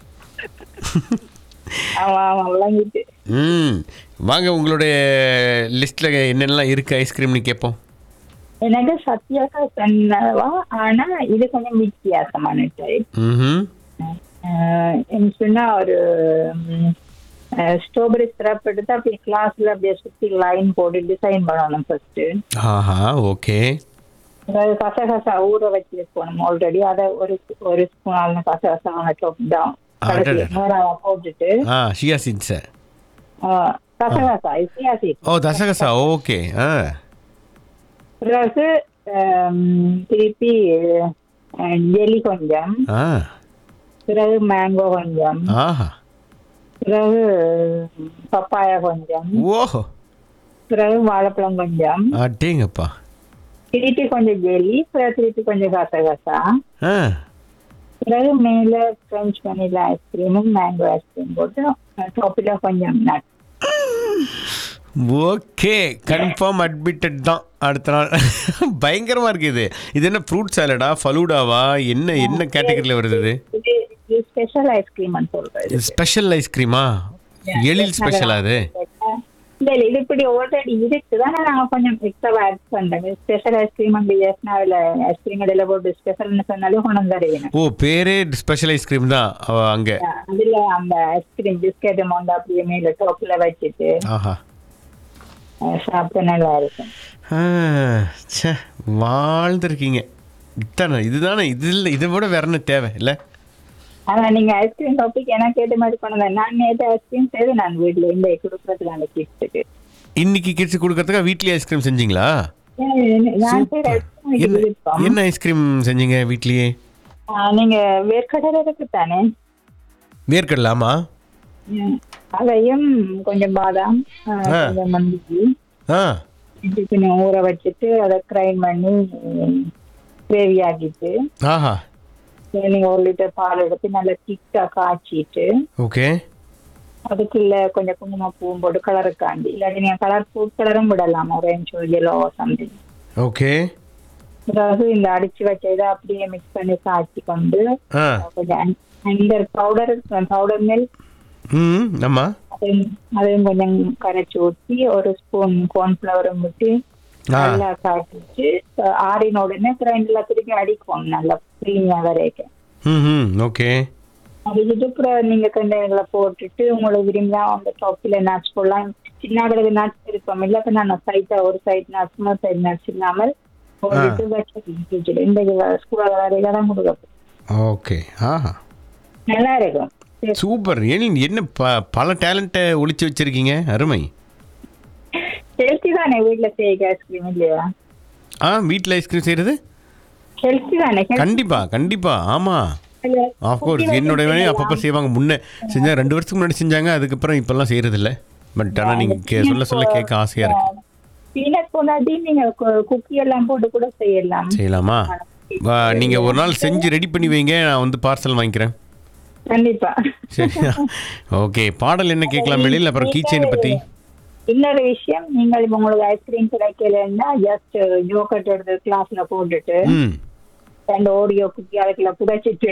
ஆமா ஆமா விளங்கிட்டு ம் வாங்க உங்களுடைய லிஸ்ட்டில் என்னென்னலாம் இருக்குது ஐஸ்கிரீம்னு கேட்போம் எனக்கு சத்யாக்கா சொன்னவா ஆனா இது கொஞ்சம் வித்தியாசமான டைப் ம் என்ன சொன்னா ஒரு ஸ்ட்ராபெரி சிரப் எடுத்து அப்படியே கிளாஸ்ல அப்படியே சுத்தி லைன் போட்டு டிசைன் பண்ணணும் ஃபர்ஸ்ட் ஆஹா ஓகே அதாவது கசகசா ஊற வச்சு வைக்கணும் ஆல்ரெடி அதை ஒரு ஒரு ஸ்பூன் ஆளுன கசகசா டோப் டவுன் அடடட. நேராக போட்டுட்டு ஆ ஷியா சீட் சார் ஆ, கசகசா சியாசி ஓ தசகசா ஓகே ஆ பிறகு ஆம், திருப்பி ஜெலி கொஞ்சம் ஆ பிறகு மேங்கோ கொஞ்சம் ஆஹா பிறகு பப்பாயா கொஞ்சம் ஓஹோ பிறகு வாழைப்பழம் கொஞ்சம் அட்டேங்கப்பா திருப்பி கொஞ்சம் ஜெலி பிறகு திருப்பி கொஞ்சம் கசகசா ஆ பிறகு மேல ஃப்ரெஞ்ச் வெனிலா ஐஸ்கிரீமும் மேங்கோ ஐஸ்கிரீம் போட்டு டாப்பில் கொஞ்சம் நட் ஓகே கன்ஃபார்ம் அட்மிட்டட் தான் அடுத்த நாள் பயங்கரமாக இருக்குது இது இது என்ன ஃப்ரூட் சாலடா ஃபலூடாவா என்ன என்ன கேட்டகரியில் வருது இது இது இது ஸ்பெஷல் ஐஸ்கிரீம் சொல்றது ஸ்பெஷல் ஐஸ்கிரீமா எழில் ஸ்பெஷலா அது இல்ல இல்ல இது இப்படி ஆல்ரெடி இருக்குதான் நாங்க கொஞ்சம் எக்ஸ்ட்ரா ஆட் பண்றோம் ஸ்பெஷல் ஐஸ்கிரீம் அங்க ஜெஸ்னாவில ஐஸ்கிரீம் கடையில போட்டு ஸ்பெஷல்னு சொன்னாலும் கொண்டு வந்து தருவேன் ஓ பேரே ஸ்பெஷல் ஐஸ்கிரீம் தான் அவ அங்கே அதுல அந்த ஐஸ்கிரீம் பிஸ்கெட் அமௌண்ட் அப்படியே மேல டாப்ல வச்சுட்டு ஆஹா அஹ், சாப்பிட நல்லா இருக்கும் ஆ, ச்சே வாழ்ந்துருக்கீங்க இத்தானே இதுதானே இது இல்லை இதை விட வேற என்ன தேவை இல்லை ஆனா நீங்க ஐஸ்கிரீம் டாபிக் எனக்கு கேட்ட மாதிரி கொண்டு நான் நேற்று ஐஸ்கிரீம் செய்து நான் வீட்டுல இந்த கொடுக்கறதுக்கு அந்த கிஃப்ட்டுக்கு இன்னைக்கு கிட்ஸ் கொடுக்கறதுக்கா வீட்லயே ஐஸ்கிரீம் செஞ்சீங்களா நான் செய்யற ஐஸ்கிரீம் என்ன விருப்பம் என்ன ஐஸ்கிரீம் செஞ்சீங்க வீட்லயே ஆஹ், நீங்க வேர்க்கடலை இருக்கு தானே வேர்க்கடலை ஆமா ம், அதையும் கொஞ்சம் பாதாம் ஆஹ், ஆ. கொஞ்சம் மந்திரி ஆ இது கொஞ்சம் ஊற வச்சுட்டு அதை கிரைண்ட் பண்ணி கிரேவி ஆக்கிட்டு ஆஹா நீங்க ஒரு லிட்டர் பால் எடுத்து நல்லா திக்கா காய்ச்சிட்டு ஓகே அதுக்குள்ள கொஞ்சம் குங்குமப்பூவும் போட்டு கலருக்காண்டி இல்லாட்டி நீங்க கலர் ஃபுட் கலரும் விடலாம் ஆரஞ்சு எல்லோ சம்திங் ஓகே அதாவது இந்த அடிச்சு வச்ச இதை அப்படியே மிக்ஸ் பண்ணி காய்ச்சி கொண்டு ஆ கொஞ்சம் அந்த பவுடர் பவுடர் மில்க் ம் ஆமா அதையும் அதையும் கொஞ்சம் கரைச்சி ஊற்றி ஒரு ஸ்பூன் கார்ன்ஃபிளவரும் விட்டு ஆ. நல்லா காய்ச்சிட்டு அஹ் ஆறின உடனே கிரைண்டர்ல திருப்பி அடிக்கும் நல்லா க்ரீமியா வரைக்கும் ம் ம் ஓகே அடிச்சுட்டு அப்புறம் நீங்க கண்டெய்னர்ல போட்டுட்டு உங்களுக்கு விரும்பினா அந்த டாப்பில நட்ஸ் போடலாம் சின்ன கடகு நட்ஸ் இருக்கும் இல்லாத நான் சைட்டா ஒரு சைட் நட்ஸ் இன்னொரு சைட் நட்ஸ் இல்லாமல் போட்டுட்டு வச்சு இந்த ஸ்கூல்ல வரையில தான் கொடுக்க ஓகே ஆஹா நல்லா இருக்கும் சூப்பர் ஏன் என்ன ப பல டேலண்ட்டை ஒளிச்சு வச்சிருக்கீங்க அருமை ஹெல்த்தி தானே வீட்டுல செய்ய ஐஸ்கிரீம் இல்லையா ஆ வீட்டில் ஐஸ்கிரீம் செய்கிறது ஹெல்த்தி தானே கண்டிப்பா கண்டிப்பா ஆமா ஆஃப்கோர்ஸ் என்னோட வேலையும் அப்பப்போ செய்வாங்க முன்னே செஞ்சா ரெண்டு வருஷத்துக்கு முன்னாடி செஞ்சாங்க அதுக்கப்புறம் இப்போல்லாம் செய்கிறது இல்லை பட் ஆனால் நீங்கள் சொல்ல சொல்ல கேட்க ஆசையாக இருக்கு பீனட் பொன்னாட்டி நீங்க குக்கி எல்லாம் போட்டு கூட செய்யலாம் செய்யலாமா வா, நீங்க ஒரு நாள் செஞ்சு ரெடி பண்ணி வைங்க நான் வந்து பார்சல் வாங்கிக்கிறேன் கண்டிப்பா சரி ஓகே பாடல் என்ன கேட்கலாம் வெளியில் அப்புறம் கீ செயினை பற்றி இன்னொரு விஷயம் நீங்கள் இப்ப உங்களுக்கு ஐஸ்கிரீம் கிடைக்கலன்னா ஜஸ்ட் ஜோக்கட் எடுத்து கிளாஸ்ல போட்டுட்டு ம் ரெண்டு ஓடியோ குக்கி அதுக்குள்ள புதைச்சிட்டு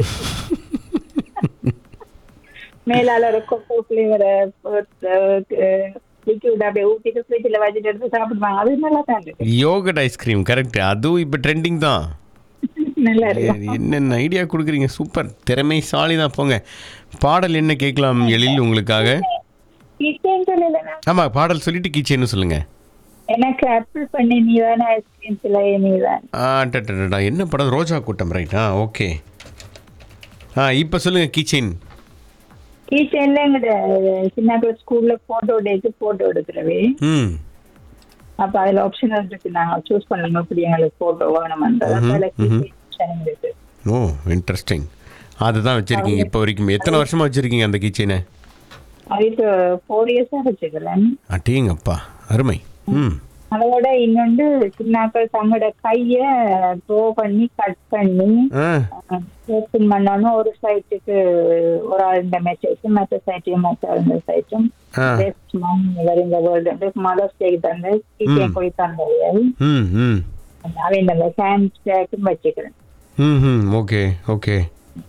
மேலால ஒரு கொக்கோ ஃபிளேவரை லிக்விட் அப்படியே ஊற்றிட்டு ஃப்ரிட்ஜில் வச்சுட்டு எடுத்து சாப்பிடுவாங்க அது நல்லா தான் இருக்கு யோகட் ஐஸ்கிரீம் கரெக்ட் அதுவும் இப்போ ட்ரெண்டிங் தான் நல்லா இருக்கு என்னென்ன ஐடியா கொடுக்குறீங்க சூப்பர் திறமைசாலி தான் போங்க பாடல் என்ன கேட்கலாம் எழில் உங்களுக்காக கிச்சன் சொல்லலைன்னா ஆமாம் பாடல் சொல்லிட்டு கீச்சேன்னு சொல்லுங்கள் எனக்கு ஆப்பிள் பண்ணி நீ தானே ஐஸ்கிரீம் சிலை நீ தான் ஆ டடடடா என்ன படம் ரோஜா கூட்டம் ரைட் ஆ ஓகே ஆ இப்போ சொல்லுங்கள் கீச்செயின் கிச்சன்ல எங்கிட்ட சின்ன ஸ்கூல்ல போட்டோ டேக்கு போட்டோ எடுக்கிறவே ம் அப்ப அதுல ஆப்ஷன் இருக்கு நாங்க சூஸ் பண்ணணும் இப்படி எங்களுக்கு போட்டோ வேணும்ன்றது அதுல keychain இருக்கு ஓ இன்ட்ரெஸ்டிங் அதுதான் வச்சுருக்கீங்க இப்போ வரைக்கும் எத்தனை வருஷமாக வச்சுருக்கீங்க அந்த கீச்செயினை அது இப்போ ஃபோர் இயர்ஸா வச்சுக்கிறேன் அட்டேங்கப்பா அருமை ம் அதோட இன்னொன்று சின்னாக்கள் தங்களோட கைய ட்ரோ பண்ணி கட் பண்ணி ஆ ஓப்பன் பண்ணாலும் ஒரு சைட்டுக்கு ஒரு ஆள் இந்த மெசேஜும் மற்ற சைட்டையும் மற்ற இந்த சைட்டும் ஆ பெஸ்ட் மம் இந்த வேர்ல்டு மதர்ஸ் டேக்கு தந்து கீச்சேன் போய் தந்தது ம் ம் அவன் இந்த ஹேண்ட் பேக்கும் வச்சுக்கிறேன் ம் ம் ஓகே ஓகே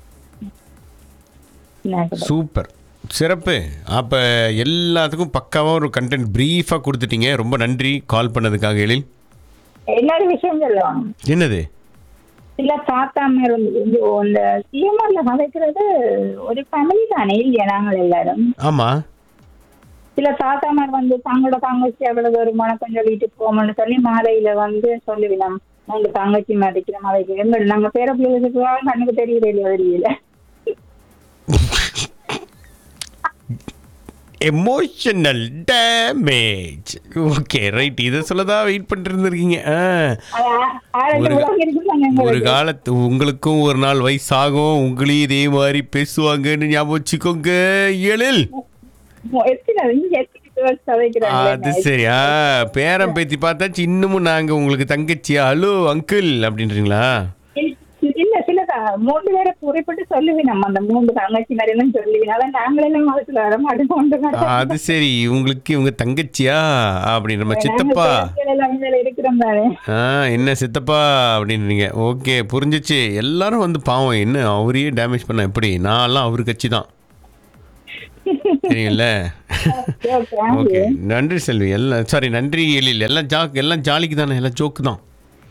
சின்னாக்கள் சூப்பர் சிறப்பு அப்போ எல்லாத்துக்கும் பக்காவாக ஒரு கண்டென்ட் ப்ரீஃபாக கொடுத்துட்டீங்க ரொம்ப நன்றி கால் பண்ணதுக்காக எழில் இன்னொரு விஷயம் சொல்லுவாங்க என்னது சில தாத்தா இருந்து இந்த சிஎம்ஆர்ல சமைக்கிறது ஒரு ஃபேமிலி தானே இல்லையா நாங்கள் எல்லாரும் ஆமாம் சில தாத்தாமார் வந்து தங்களோட தங்கச்சி அவ்வளவு ஒரு மணக்கம் சொல்லிட்டு போமோன்னு சொல்லி மாலையில வந்து சொல்லுவினோம் உங்க தங்கச்சி மதிக்கிற மலைக்கு எங்க நாங்க பேர பிள்ளைகளுக்கு கண்ணுக்கு தெரியல இல்லையா தெரியல எமோஷனல் டேமேஜ் ஓகே ரைட் இதை சொல்லதான் வெயிட் பண்ணிட்டு இருந்திருக்கீங்க ஆ ஆரண்டு ஒரு- உலகம் இருக்கு நாங்க ஒரு எங்களுக்கு. காலத்து உங்களுக்கும் ஒரு நாள் வயசாகும் உங்களையும் இதே மாதிரி பேசுவாங்கன்னு ஞாபகம் வச்சுக்கோங்க எழில் எத்தனை இங்க எத்தனை பேர் சதைக்கிறாங்க அது சரி ஆ பேரம் பேத்தி பார்த்தாச்சு இன்னமும் நாங்க உங்களுக்கு தங்கச்சியா ஹலோ அங்கிள் அப்படின்றீங்களா இல்ல சில மூன்று பேரை குறிப்பிட்டு சொல்லுவேன் நம்ம அந்த மூன்று தங்கச்சி மாதிரிலாம் சொல்லுவேன் அதான் நாங்களெல்லாம் மதத்துல வர மாட்டோம் அது சரி இவங்களுக்கு இவங்க தங்கச்சியா அப்படி நம்ம சித்தப்பா இருக்கிறோம் தானே ஆ என்ன சித்தப்பா அப்படின்றீங்க ஓகே புரிஞ்சிச்சு எல்லாரும் வந்து பாவம் என்ன அவரையே டேமேஜ் பண்ண எப்படி நான்லாம் அவர் கட்சி தான் சரிங்கள ஓகே நன்றி செல்வி எல்லாம் சாரி நன்றி எழில் எல்லாம் ஜாக் எல்லாம் ஜாலிக்கு தானே எல்லாம் ஜோக்கு தான்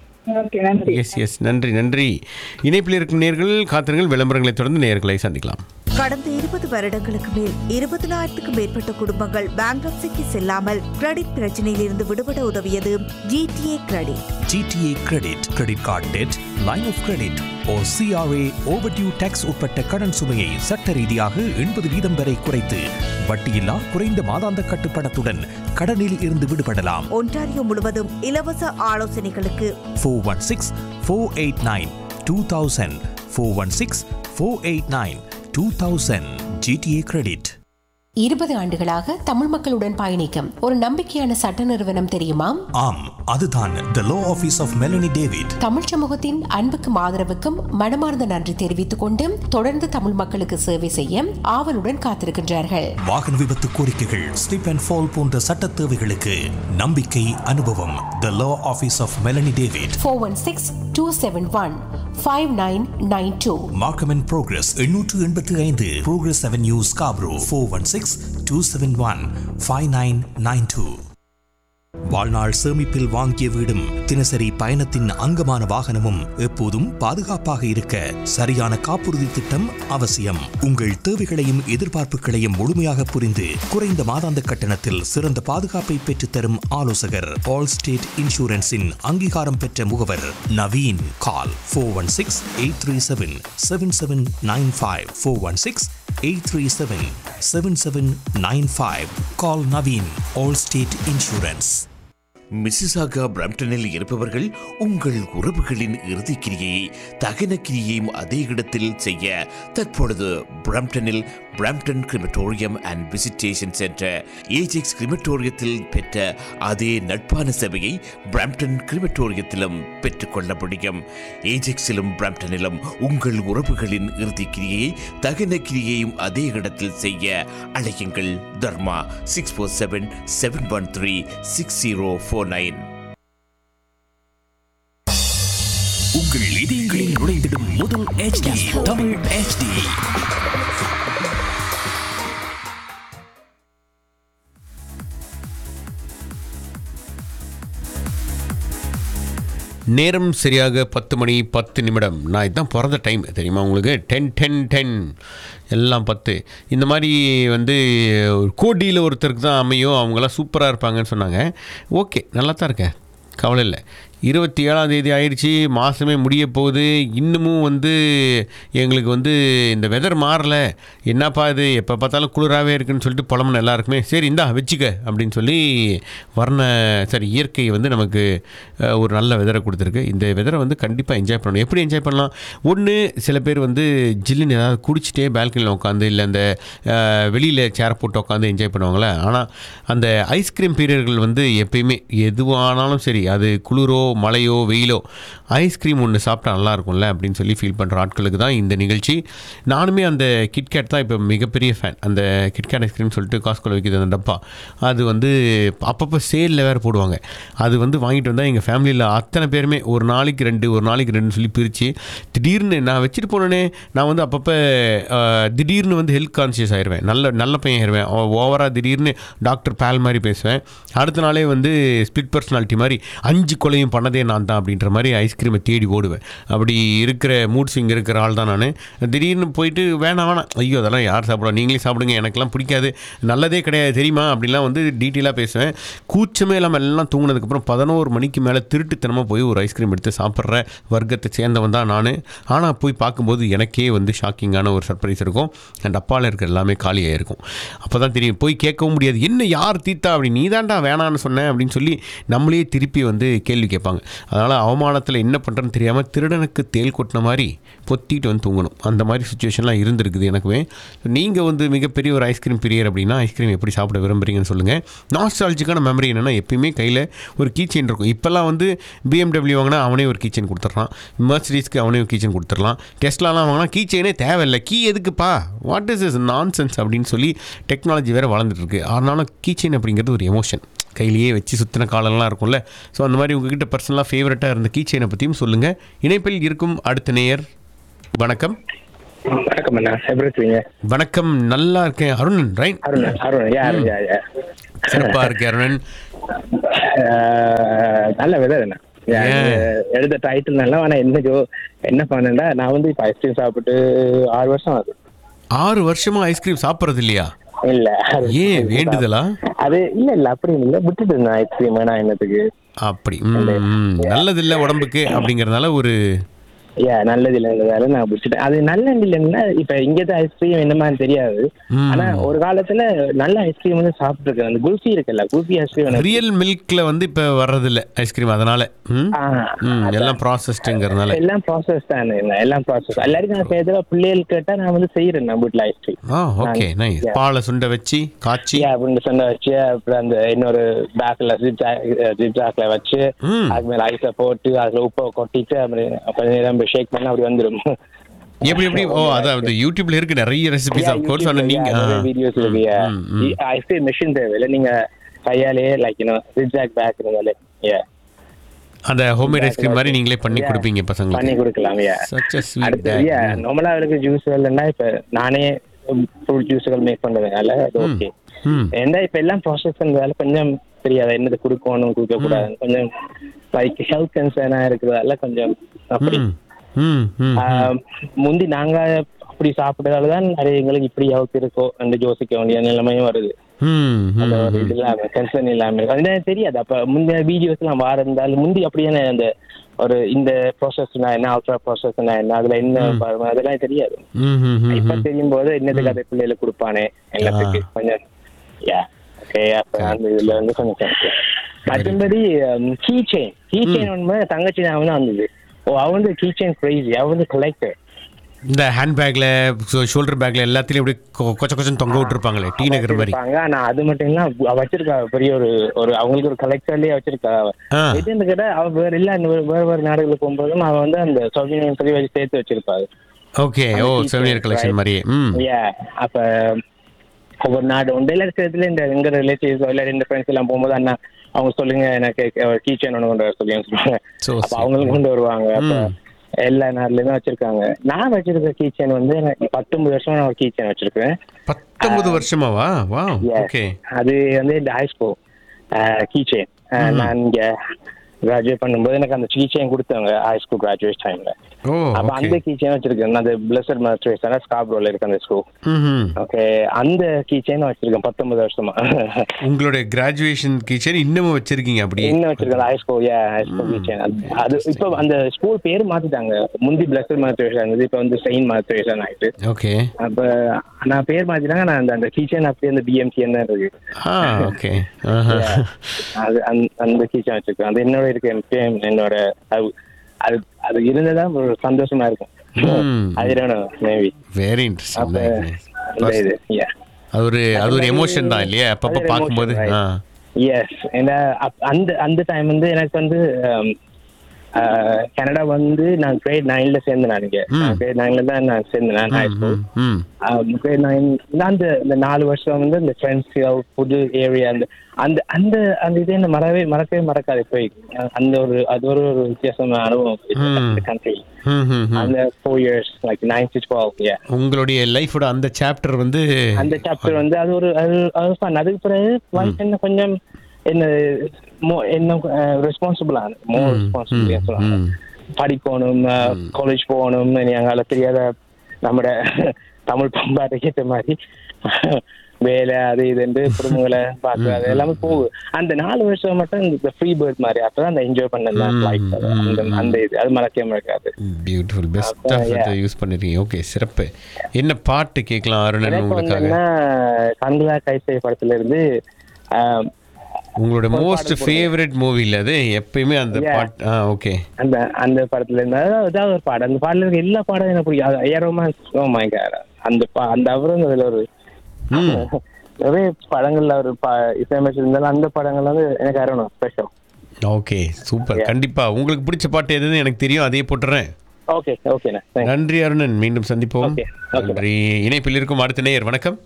ஓகே நன்றி எஸ் எஸ் நன்றி நன்றி இணைப்பில் இருக்கும் நேர்கள் காத்திரங்கள் விளம்பரங்களை தொடர்ந்து நேர்களை சந்திக்கலாம் கடந்த இருபது வருடங்களுக்கு மேல் இருபதனாயிரத்துக்கும் மேற்பட்ட குடும்பங்கள் பேங்க்ரப்சிக்கு செல்லாமல் கிரெடிட் பிரச்சனையிலிருந்து விடுபட உதவியது GTA credit GTA credit credit card debt line of credit oh C R A overdue tax உட்பட்ட கடன் சுமையை சட்ட ரீதியாக எண்பது வீதம் வரை குறைத்து வட்டியில்லா குறைந்த மாதாந்த கட்டுப்பணத்துடன் கடனில் இருந்து விடுபடலாம் ஒன்டாரியோ முழுவதும் இலவச ஆலோசனைகளுக்கு four one six four eight nine two thousand four one six four eight nine two thousand GTA credit இருபது ஆண்டுகளாக தமிழ் மக்களுடன் பயணிக்கும் ஒரு நம்பிக்கையான சட்ட நிறுவனம் தெரியுமா ஆம் அதுதான் the law office of Melanie David Tamil சமூகத்தின் அன்புக்கும் ஆதரவுக்கும் மனமார்ந்த நன்றி தெரிவித்துக் கொண்டு தொடர்ந்து தமிழ் மக்களுக்கு சேவை செய்ய ஆவலுடன் காத்திருக்கின்றார்கள் வாகன விபத்து கோரிக்கைகள் ஸ்லிப் அண்ட் ஃபால் போன்ற சட்ட தேவைகளுக்கு நம்பிக்கை அனுபவம் the law office of Melanie David four one six two seven one five nine nine two Markham and Progress எண்ணூற்று எண்பத்தி ஐந்து Progress Avenue Scarborough four one six two seven one five nine nine two வாழ்நாள் சேமிப்பில் வாங்கிய வீடும் தினசரி பயணத்தின் அங்கமான வாகனமும் எப்போதும் பாதுகாப்பாக இருக்க சரியான காப்புறுதி திட்டம் அவசியம் உங்கள் தேவைகளையும் எதிர்பார்ப்புகளையும் முழுமையாக புரிந்து குறைந்த மாதாந்த கட்டணத்தில் சிறந்த பாதுகாப்பை பெற்றுத்தரும் ஆலோசகர் ஆல் ஸ்டேட் இன்சூரன்ஸின் அங்கீகாரம் பெற்ற முகவர் Naveen call four one six eight three seven seven seven nine five four one six eight three seven seven seven nine five call Naveen Allstate insurance Mississauga பிரம்டனில் இருப்பவர்கள் உங்கள் உறவுகளின் இறுதிக் கிரியை தகன கிரியையும் அதே இடத்தில் செய்ய தற்பொழுது பிரம்டனில் Brampton crematorium and visitation centre Ajax கிரிமட்டோரியத்தில் பெற்ற அதே நட்பான சேவையை பிரம்டன் கிரிமட்டோரியத்திலும் பெற்றுக்கொள்ள முடியும் ஏஜெக்ஸிலும் பிரம்டனிலும் உங்கள் உறவுகளின் இறுதிக் கிரியையை தகன கிரியையும் அதே இடத்தில் செய்ய அழையுங்கள் Dharma six four seven seven one three six zero four nine உங்கள் இதயங்களில் நுழைந்திடும் முதல் HD தமிழ் HD நேரம் சரியாக பத்து மணி பத்து நிமிடம் நான் இதுதான் பிறந்த டைம் தெரியுமா உங்களுக்கு டென் டென் டென் எல்லாம் பத்து இந்த மாதிரி வந்து ஒரு கோடியில் ஒருத்தருக்கு தான் அமையும் அவங்களாம் சூப்பராக இருப்பாங்கன்னு சொன்னாங்க ஓகே நல்லா தான் இருக்கேன் கவலை இல்லை இருபத்தி ஏழாம் தேதி ஆயிடுச்சு மாதமே முடிய போகுது இன்னமும் வந்து எங்களுக்கு வந்து இந்த வெதர் மாறல என்னப்பா இது எப்போ பார்த்தாலும் குளிராகவே இருக்குன்னு சொல்லிட்டு புலம்புன எல்லாருக்குமே சரி இந்தா வச்சுக்க அப்படின்னு சொல்லி வர்ண சரி இயற்கை வந்து நமக்கு அஹ், ஒரு நல்ல வெதரை கொடுத்துருக்கு இந்த வெதரை வந்து கண்டிப்பாக என்ஜாய் பண்ணணும் எப்படி என்ஜாய் பண்ணலாம் ஒன்று சில பேர் வந்து ஜில்லுன்னு ஏதாவது குடிச்சிட்டே பால்கனியில் உட்காந்து இல்லை அந்த வெளியில் சேர் போட்டு உட்காந்து என்ஜாய் பண்ணுவாங்களே ஆனால் அந்த ஐஸ்கிரீம் பீரியர்கள் வந்து எப்பயுமே எதுவானாலும் சரி அது குளிரோ மழையோ வெயிலோ ஐஸ்கிரீம் ஒன்று சாப்பிட்டா நல்லா இருக்கும்ல அப்படின்னு சொல்லி ஃபீல் பண்ணுற ஆட்களுக்கு தான் இந்த நிகழ்ச்சி நானுமே அந்த கிட்கேட் தான் இப்போ மிகப்பெரிய ஃபேன் அந்த கிட்கேட் ஐஸ்கிரீம் சொல்லிட்டு காஸ்கோல விற்கிது அந்த டப்பா அது வந்து அப்பப்போ சேலில் வேறு போடுவாங்க அது வந்து வாங்கிட்டு வந்தால் எங்கள் ஃபேமிலியில் அத்தனை பேருமே ஒரு நாளைக்கு ரெண்டு ஒரு நாளைக்கு ரெண்டுன்னு சொல்லி பிரித்து திடீர்னு நான் வச்சுட்டு போனேனே நான் வந்து அப்பப்போ அஹ், திடீர்னு வந்து ஹெல்த் கான்சியஸ் ஆயிடுவேன் நல்ல நல்ல பையன் ஆயிடுவேன் ஓவராக திடீர்னு டாக்டர் பேல் மாதிரி பேசுவேன் அடுத்த நாளே வந்து ஸ்பிட் பர்சனாலிட்டி மாதிரி அஞ்சு கொலையும் பண்ணதே நான் தான் அப்படின்ற மாதிரி ஐஸ்கிரீமை தேடி ஓடுவேன் அப்படி இருக்கிற மூட் ஸ்விங் இருக்கிற ஆள் தான் நான் திடீர்னு போயிட்டு வேணாம் வேணாம் ஐயோ அதெல்லாம் யார் சாப்பிடுவா நீங்களே சாப்பிடுங்க எனக்கெல்லாம் பிடிக்காது நல்லதே கிடையாது தெரியுமா அப்படிலாம் வந்து டீட்டெயிலாக பேசுவேன் கூச்சமே இல்லாமல் எல்லாம் தூங்கினதுக்கப்புறம் பதினோரு மணிக்கு மேலே திருட்டுத்தனமாக போய் ஒரு ஐஸ்கிரீம் எடுத்து சாப்பிட்ற வர்க்கத்தை சேர்ந்தவன் தான் நான் ஆனால் போய் பார்க்கும்போது எனக்கே வந்து ஷாக்கிங்கான ஒரு சர்ப்ரைஸ் இருக்கும் அண்ட் அப்பாவில் இருக்கிற எல்லாமே காலியாக இருக்கும் அப்போ தான் தெரியும் போய் கேட்கவும் முடியாது என்ன யார் தீத்தா அப்படி நீ தான்டா வேணான்னு சொன்னேன் அப்படின்னு சொல்லி நம்மளே திருப்பி வந்து கேள்வி கேட்பாங்க இருப்பாங்க அதனால் அவமானத்தில் என்ன பண்ணுறேன்னு தெரியாமல் திருடனுக்கு தேல் கொட்டின மாதிரி பொத்திட்டு வந்து தூங்கணும் அந்த மாதிரி சுச்சுவேஷன்லாம் இருந்திருக்குது எனக்குமே நீங்கள் வந்து மிகப்பெரிய ஒரு ஐஸ்கிரீம் பிரியர் அப்படின்னா ஐஸ்கிரீம் எப்படி சாப்பிட விரும்புறீங்கன்னு சொல்லுங்கள் நாஸ்டாலஜிக்கான மெமரி என்னென்னா எப்பயுமே கையில் ஒரு கீச்செயின் இருக்கும் இப்போல்லாம் வந்து பிஎம்டபிள்யூ வாங்கினா அவனே ஒரு கீச்செயின் கொடுத்துட்றான் மர்சிடிஸ்க்கு அவனே ஒரு கீச்செயின் கொடுத்துட்றான் டெஸ்ட்லாலாம் வாங்கினா கீச்செயினே தேவையில்லை கீ எதுக்குப்பா what is is nonsense அப்படின்னு சொல்லி டெக்னாலஜி வேறு வளர்ந்துட்டு இருக்கு ஆனாலும் கீச்செயின் அப்படிங்கிறது ஒரு எமோஷன் கையிலேயே வச்சு சுற்றின காலம்லாம் இருக்கும்ல ஸோ அந்த மாதிரி உங்ககிட்ட பர்சனலாக ஃபேவரட்டாக இருந்த கீச்செயினை பற்றியும் சொல்லுங்கள் இணைப்பில் இருக்கும் அடுத்த நேயர் வணக்கம் வணக்கம் அண்ணா எப்படி இருக்கீங்க வணக்கம் நல்லா இருக்கேன் Arunan right Arun Arun yeah hmm. Yeah யா சிறப்பாக இருக்கு அருணன் அஹ், நல்ல விதை அண்ணா யா, ஏன்? நீங்க எழுத டைட்டில் நல்லா ஆனா என்ன ஜோ என்ன பண்ணேன்டா நான் வந்து இப்போ ஐஸ்கிரீம் சாப்பிட்டு ஆறு வருஷம் ஆகுது ஆறு வருஷமா ஐஸ்கிரீம் சாப்பிட்றது இல்லையா இல்ல ஏன் வேண்டுதலா அது இல்ல இல்ல அப்படி இல்ல விட்டுட்டு இருந்தேன் ஐஸ்கிரீம் வேணா என்னத்துக்கு அப்படி ம், ம். நல்லதில்லை உடம்புக்கு அப்படிங்கறதுனால ஒரு யா நல்லது இல்லைன்றதால நான் விட்டுட்டேன் அது நல்ல இல்லைன்னா இப்ப இங்கத்த ஐஸ்கிரீம் என்ன மாதிரி தெரியாது ம். ஆனா ஒரு காலத்துல நல்ல ஐஸ்கிரீம் வந்து சாப்பிட்டுருக்கேன் அந்த குல்ஃபி இருக்குல்ல குல்ஃபி ஐஸ்கிரீம் எனக்கு ரியல் மில்க்ல வந்து இப்ப வர்றதில்ல ஐஸ்கிரீம் அதனால ம்? ஆ, ம், எல்லாம் ப்ராசஸ்டுங்கிறதுனால எல்லாம் ப்ராசஸ் தான் எல்லாம் ப்ராசஸ் எல்லாருக்கும் நான் செய்யறதுல பிள்ளைகள் கேட்டா நான் வந்து செய்யறேன் நம்ம வீட்டுல ஐஸ்கிரீம் ஆ ஓகே நைஸ் பாலை சுண்ட வச்சு காய்ச்சி அப்படின்னு சொன்ன வச்சு அப்புறம் அந்த இன்னொரு பேக்ல ஜிப் ஜிப் ஜாக்ல வச்சு அது மேல ஐஸ போட்டு அதுல உப்பை கொட்டிட்டு அப்புறம் கொஞ்ச நேரம் ஷேக் பண்ணா அப்படி வந்துடும் எப்படி எப்படி ஓ அதாவது யூடியூப்ல இருக்கு நிறைய ரெசிபிஸ் ஆஃப் கோர்ஸ் ஆனா நீங்க ஆ. வீடியோஸ் இருக்கு ம், ம். ஐஸ்கிரீம் மிஷின் தேவையில்லை நீங்க கையாலே like you know zip jack bag இருந்தாலே yeah. அந்த ஹோம்மேட் ஐஸ்கிரீம் மாதிரி நீங்களே பண்ணி Yeah. கொடுப்பீங்க பண்ணி பசங்களுக்கு கொடுக்கலாம் yeah. Such a sweet அடுத்து dad. yeah, ம். நார்மலா அவளுக்கு ஜூஸ் இல்லைன்னா இப்ப நானே ஃப்ரூட் ஜூஸ்கள் மேக் பண்றதுனால அது ஓகே ம். ஏன்னா இப்ப எல்லாம் ப்ராசஸ்ன்றதால கொஞ்சம் தெரியாது என்னது கொடுக்கணும் கொடுக்க கூடாது கொஞ்சம் லைக் ஹெல்த் கன்சர்னா இருக்கிறதால கொஞ்சம் அப்படி ம், ம், ம், ஆஹ், முந்தி நாங்க அப்படி சாப்பிட்டதால தான் நிறைய எங்களுக்கு இப்படி ஹெல்த் இருக்கோ என்று யோசிக்க வேண்டிய நிலைமையும் வருது ம், அந்த ம், ஒரு ம். இது இல்லாம கன்சர்ன் இல்லாம இருக்கு அது எனக்கு தெரியாது அப்ப முந்தைய வீடியோஸ் எல்லாம் வார இருந்தாலும் முந்தி அப்படியான அந்த ஒரு இந்த ப்ராசஸ்னா என்ன அல்ட்ரா ப்ராசஸ்னா என்ன அதுல என்ன பாருங்க, அதெல்லாம் தெரியாது ம், ம், ம், இப்ப ம். தெரியும் போது என்னதுக்கு அதை பிள்ளைகளுக்கு கொடுப்பானே எல்லாத்துக்கு கொஞ்சம் யா ஓகே அப்ப அந்த இதுல வந்து கொஞ்சம் கணக்கு மற்றபடி கீ செயின் கீ செயின் ஒன்று தங்கச்சி நான் வந்து வந்தது ஓ அவ வந்து கீ செயின் கிரேசி அவ வந்து கலெக்டர் இந்த ஹேண்ட் பேக்ல ஷோல்டர் பேக்ல எல்லாத்துலயும் இப்படி கொ- கொச்ச கொச்சன்னு தொங்க விட்டுருப்பாங்களே டீ நகர் மாதிரி இருப்பாங்க ஆனா அது மட்டும் இல்ல அவ வச்சிருக்கா பெரிய ஒரு ஒரு அவங்களுக்கு ஒரு கலெக்டர்லயே வச்சிருக்கா அவ ஆ. எதுன்னு கேட்டா அவ வேற இல்ல இந்த வேற வேற நாடுகளுக்கு போகும்போதும் அவ வந்து அந்த சௌஜன்யம் சொல்லி வச்சு சேர்த்து வச்சிருப்பாரு ஓகே ஓ செவனியர் கலெக்ஷன் மாதிரியே ம் Yeah, அப்ப ஒவ்வொரு நாடு ஒன்றையில இருக்கிறதுல இந்த எங்க ரிலேட்டிவ்ஸ் இல்ல ரெண்டு ஃப்ரெண்ட்ஸ் எல்லாம் போகும்போது அண்ணா அவங்க சொல்லுங்க எனக்கு கீச்சன் ஒன்று கொண்டு வர சொல்லி சொல்லுவாங்க So அப்ப sweet. அவங்களும் கொண்டு வருவாங்க அப்ப ம். எல்லா நாடுலயுமே வச்சிருக்காங்க நான் வச்சிருக்க கீச்சன் வந்து எனக்கு பத்தொன்பது வருஷமா நான் ஒரு கீச்சன் வச்சிருக்கேன் பத்தொன்பது வருஷமாவா வா Yes. ஓகே அது வந்து இந்த ஹைஸ்கோ கீச்சேன் நான் இங்க கிராஜுவேட் பண்ணும்போது எனக்கு அந்த கீச்சேன் கொடுத்தாங்க ஹைஸ்கூல் கிராஜுவேட் டைம்ல ஓ அப்ப ஓகே அந்த கீச்சேன் வச்சிருக்கேன் அந்த பிளஸர் மாஸ்டர் ஸ்காப்ரோல இருக்கு அந்த ஸ்கூல் ம் ஓகே அந்த கீச்சேன் வச்சிருக்கேன் பத்தொன்பது வருஷமா உங்களுடைய கிராஜுவேஷன் கிச்சன் இன்னமும் வச்சிருக்கீங்க அப்படியே இன்னும் வச்சிருக்கேன் ஹைஸ்கூல் யா ஹைஸ்கூல் கீச்சேன் அது இப்போ அந்த ஸ்கூல் பேர் மாத்திட்டாங்க முந்தி பிளஸர் மாஸ்டர் இருந்தது இப்போ வந்து செயின் மாஸ்டர் ஆயிட்டு ஓகே அப்ப நான் பேர் மாத்திட்டாங்க நான் அந்த அந்த கீச்சேன் அப்படியே அந்த பிஎம்சி தான் இருக்கு ஆ ஓகே ஆஹா. அது அந்த- அந்த கீச்சன் வச்சிருக்கேன் அது என்னோட இருக்கு எப்பயும் என்னோட அது அது அது இருந்ததா ஒரு சந்தோஷமா இருக்கும் ம். அது மேபி வெரி இன்ட்ரெஸ்டிங் அப்ப அந்த இது yeah. அது ஒரு அது ஒரு எமோஷன் தான் இல்லையா அப்பப்போ அது ஒரு பார்க்கும்போது emotion, ஆ right. எஸ் ஏன்னா அப்- அந்த அந்த டைம் வந்து எனக்கு வந்து um, uh, கனடா வந்து நான் கிரேட் நைன்ல சேர்ந்தேன் நான் இங்க கிரேட் நைன்ல தான் நான் சேர்ந்தேன் நான் high school hmm grade nine அந்த இந்த நாலு வருஷம் வந்து இந்த ஃப்ரெண்ட்ஸ் புது ஏரியா அந்த அந்த அந்த அந்த இது என்ன மறவே மறக்கவே மறக்காது போய் அந்த ஒரு அது ஒரு ஒரு வித்தியாசமான அனுபவம் கண்ட்ரி ம், ம், ம். அந்த four years like nine to twelve yeah உங்களுடைய லைஃபோட அந்த சாப்டர் வந்து அந்த சாப்டர் வந்து அது ஒரு அது அது fun. அதுக்கு பிறகு life என்ன கொஞ்சம் என்ன மோ- என்ன ரெஸ்பான்சிபிளான மோர் ரெஸ்பான்சிபிள் சொல்லலாம் படிக்கணும் காலேஜ் போகணும் எங்கால தெரியாத நம்மட தமிழ் பண்பாட்டுக்கு ஏற்ற மாதிரி வேலை அது இதுன்னு குடும்பங்களை பார்க்க அது எல்லாமே போகுது அந்த நாலு வருஷம் மட்டும் இந்த ஃப்ரீ பேர்ட் மாதிரி அப்பதான் அந்த என்ஜாய் பண்ணது லைஃப் அந்த அந்த இது அது மறக்கவே மறக்காது பியூட்டிஃபுல் பெஸ்ட் அப்ப, ஆஃப் yeah. யூஸ் பண்ணிருக்கீங்க ஓகே சிறப்பு என்ன பாட்டு கேட்கலாம் அருணன் எனக்கு வந்து உங்களுக்காக என்ன கண்களா கைசை படத்துல இருந்து ஆம், உங்களோட ஒரு மோஸ்ட் பாடல் போடுங்க. ஃபேவரட் மூவில அது எப்பயுமே அந்த Yeah. பாட் ஆ ஓகே அந்த அந்த படத்துல இருந்தா அதாவது ஏதாவது ஒரு பாடம் அந்த பாடல இருக்க எல்லா பாடம் எனக்கு பிடிக்கும் அது ஏரோமா மை அந்த பா- அந்த அவரும் அதுல ஒரு நிறைய படங்கள்ல ஒரு பா- இசையமைச்சிருந்தாலும் அந்த படங்கள் வந்து எனக்கு அறணும் ஸ்பெஷல் ஓகே சூப்பர் கண்டிப்பா உங்களுக்கு பிடிச்ச பாட்டு எதுன்னு எனக்கு தெரியும் அதே போட்டுறேன் ஓகே ஓகேண்ணா thanks. நன்றி அருணன் மீண்டும் சந்திப்போம் நன்றி இணைப்பில் இருக்கும் அடுத்த நேயர் வணக்கம்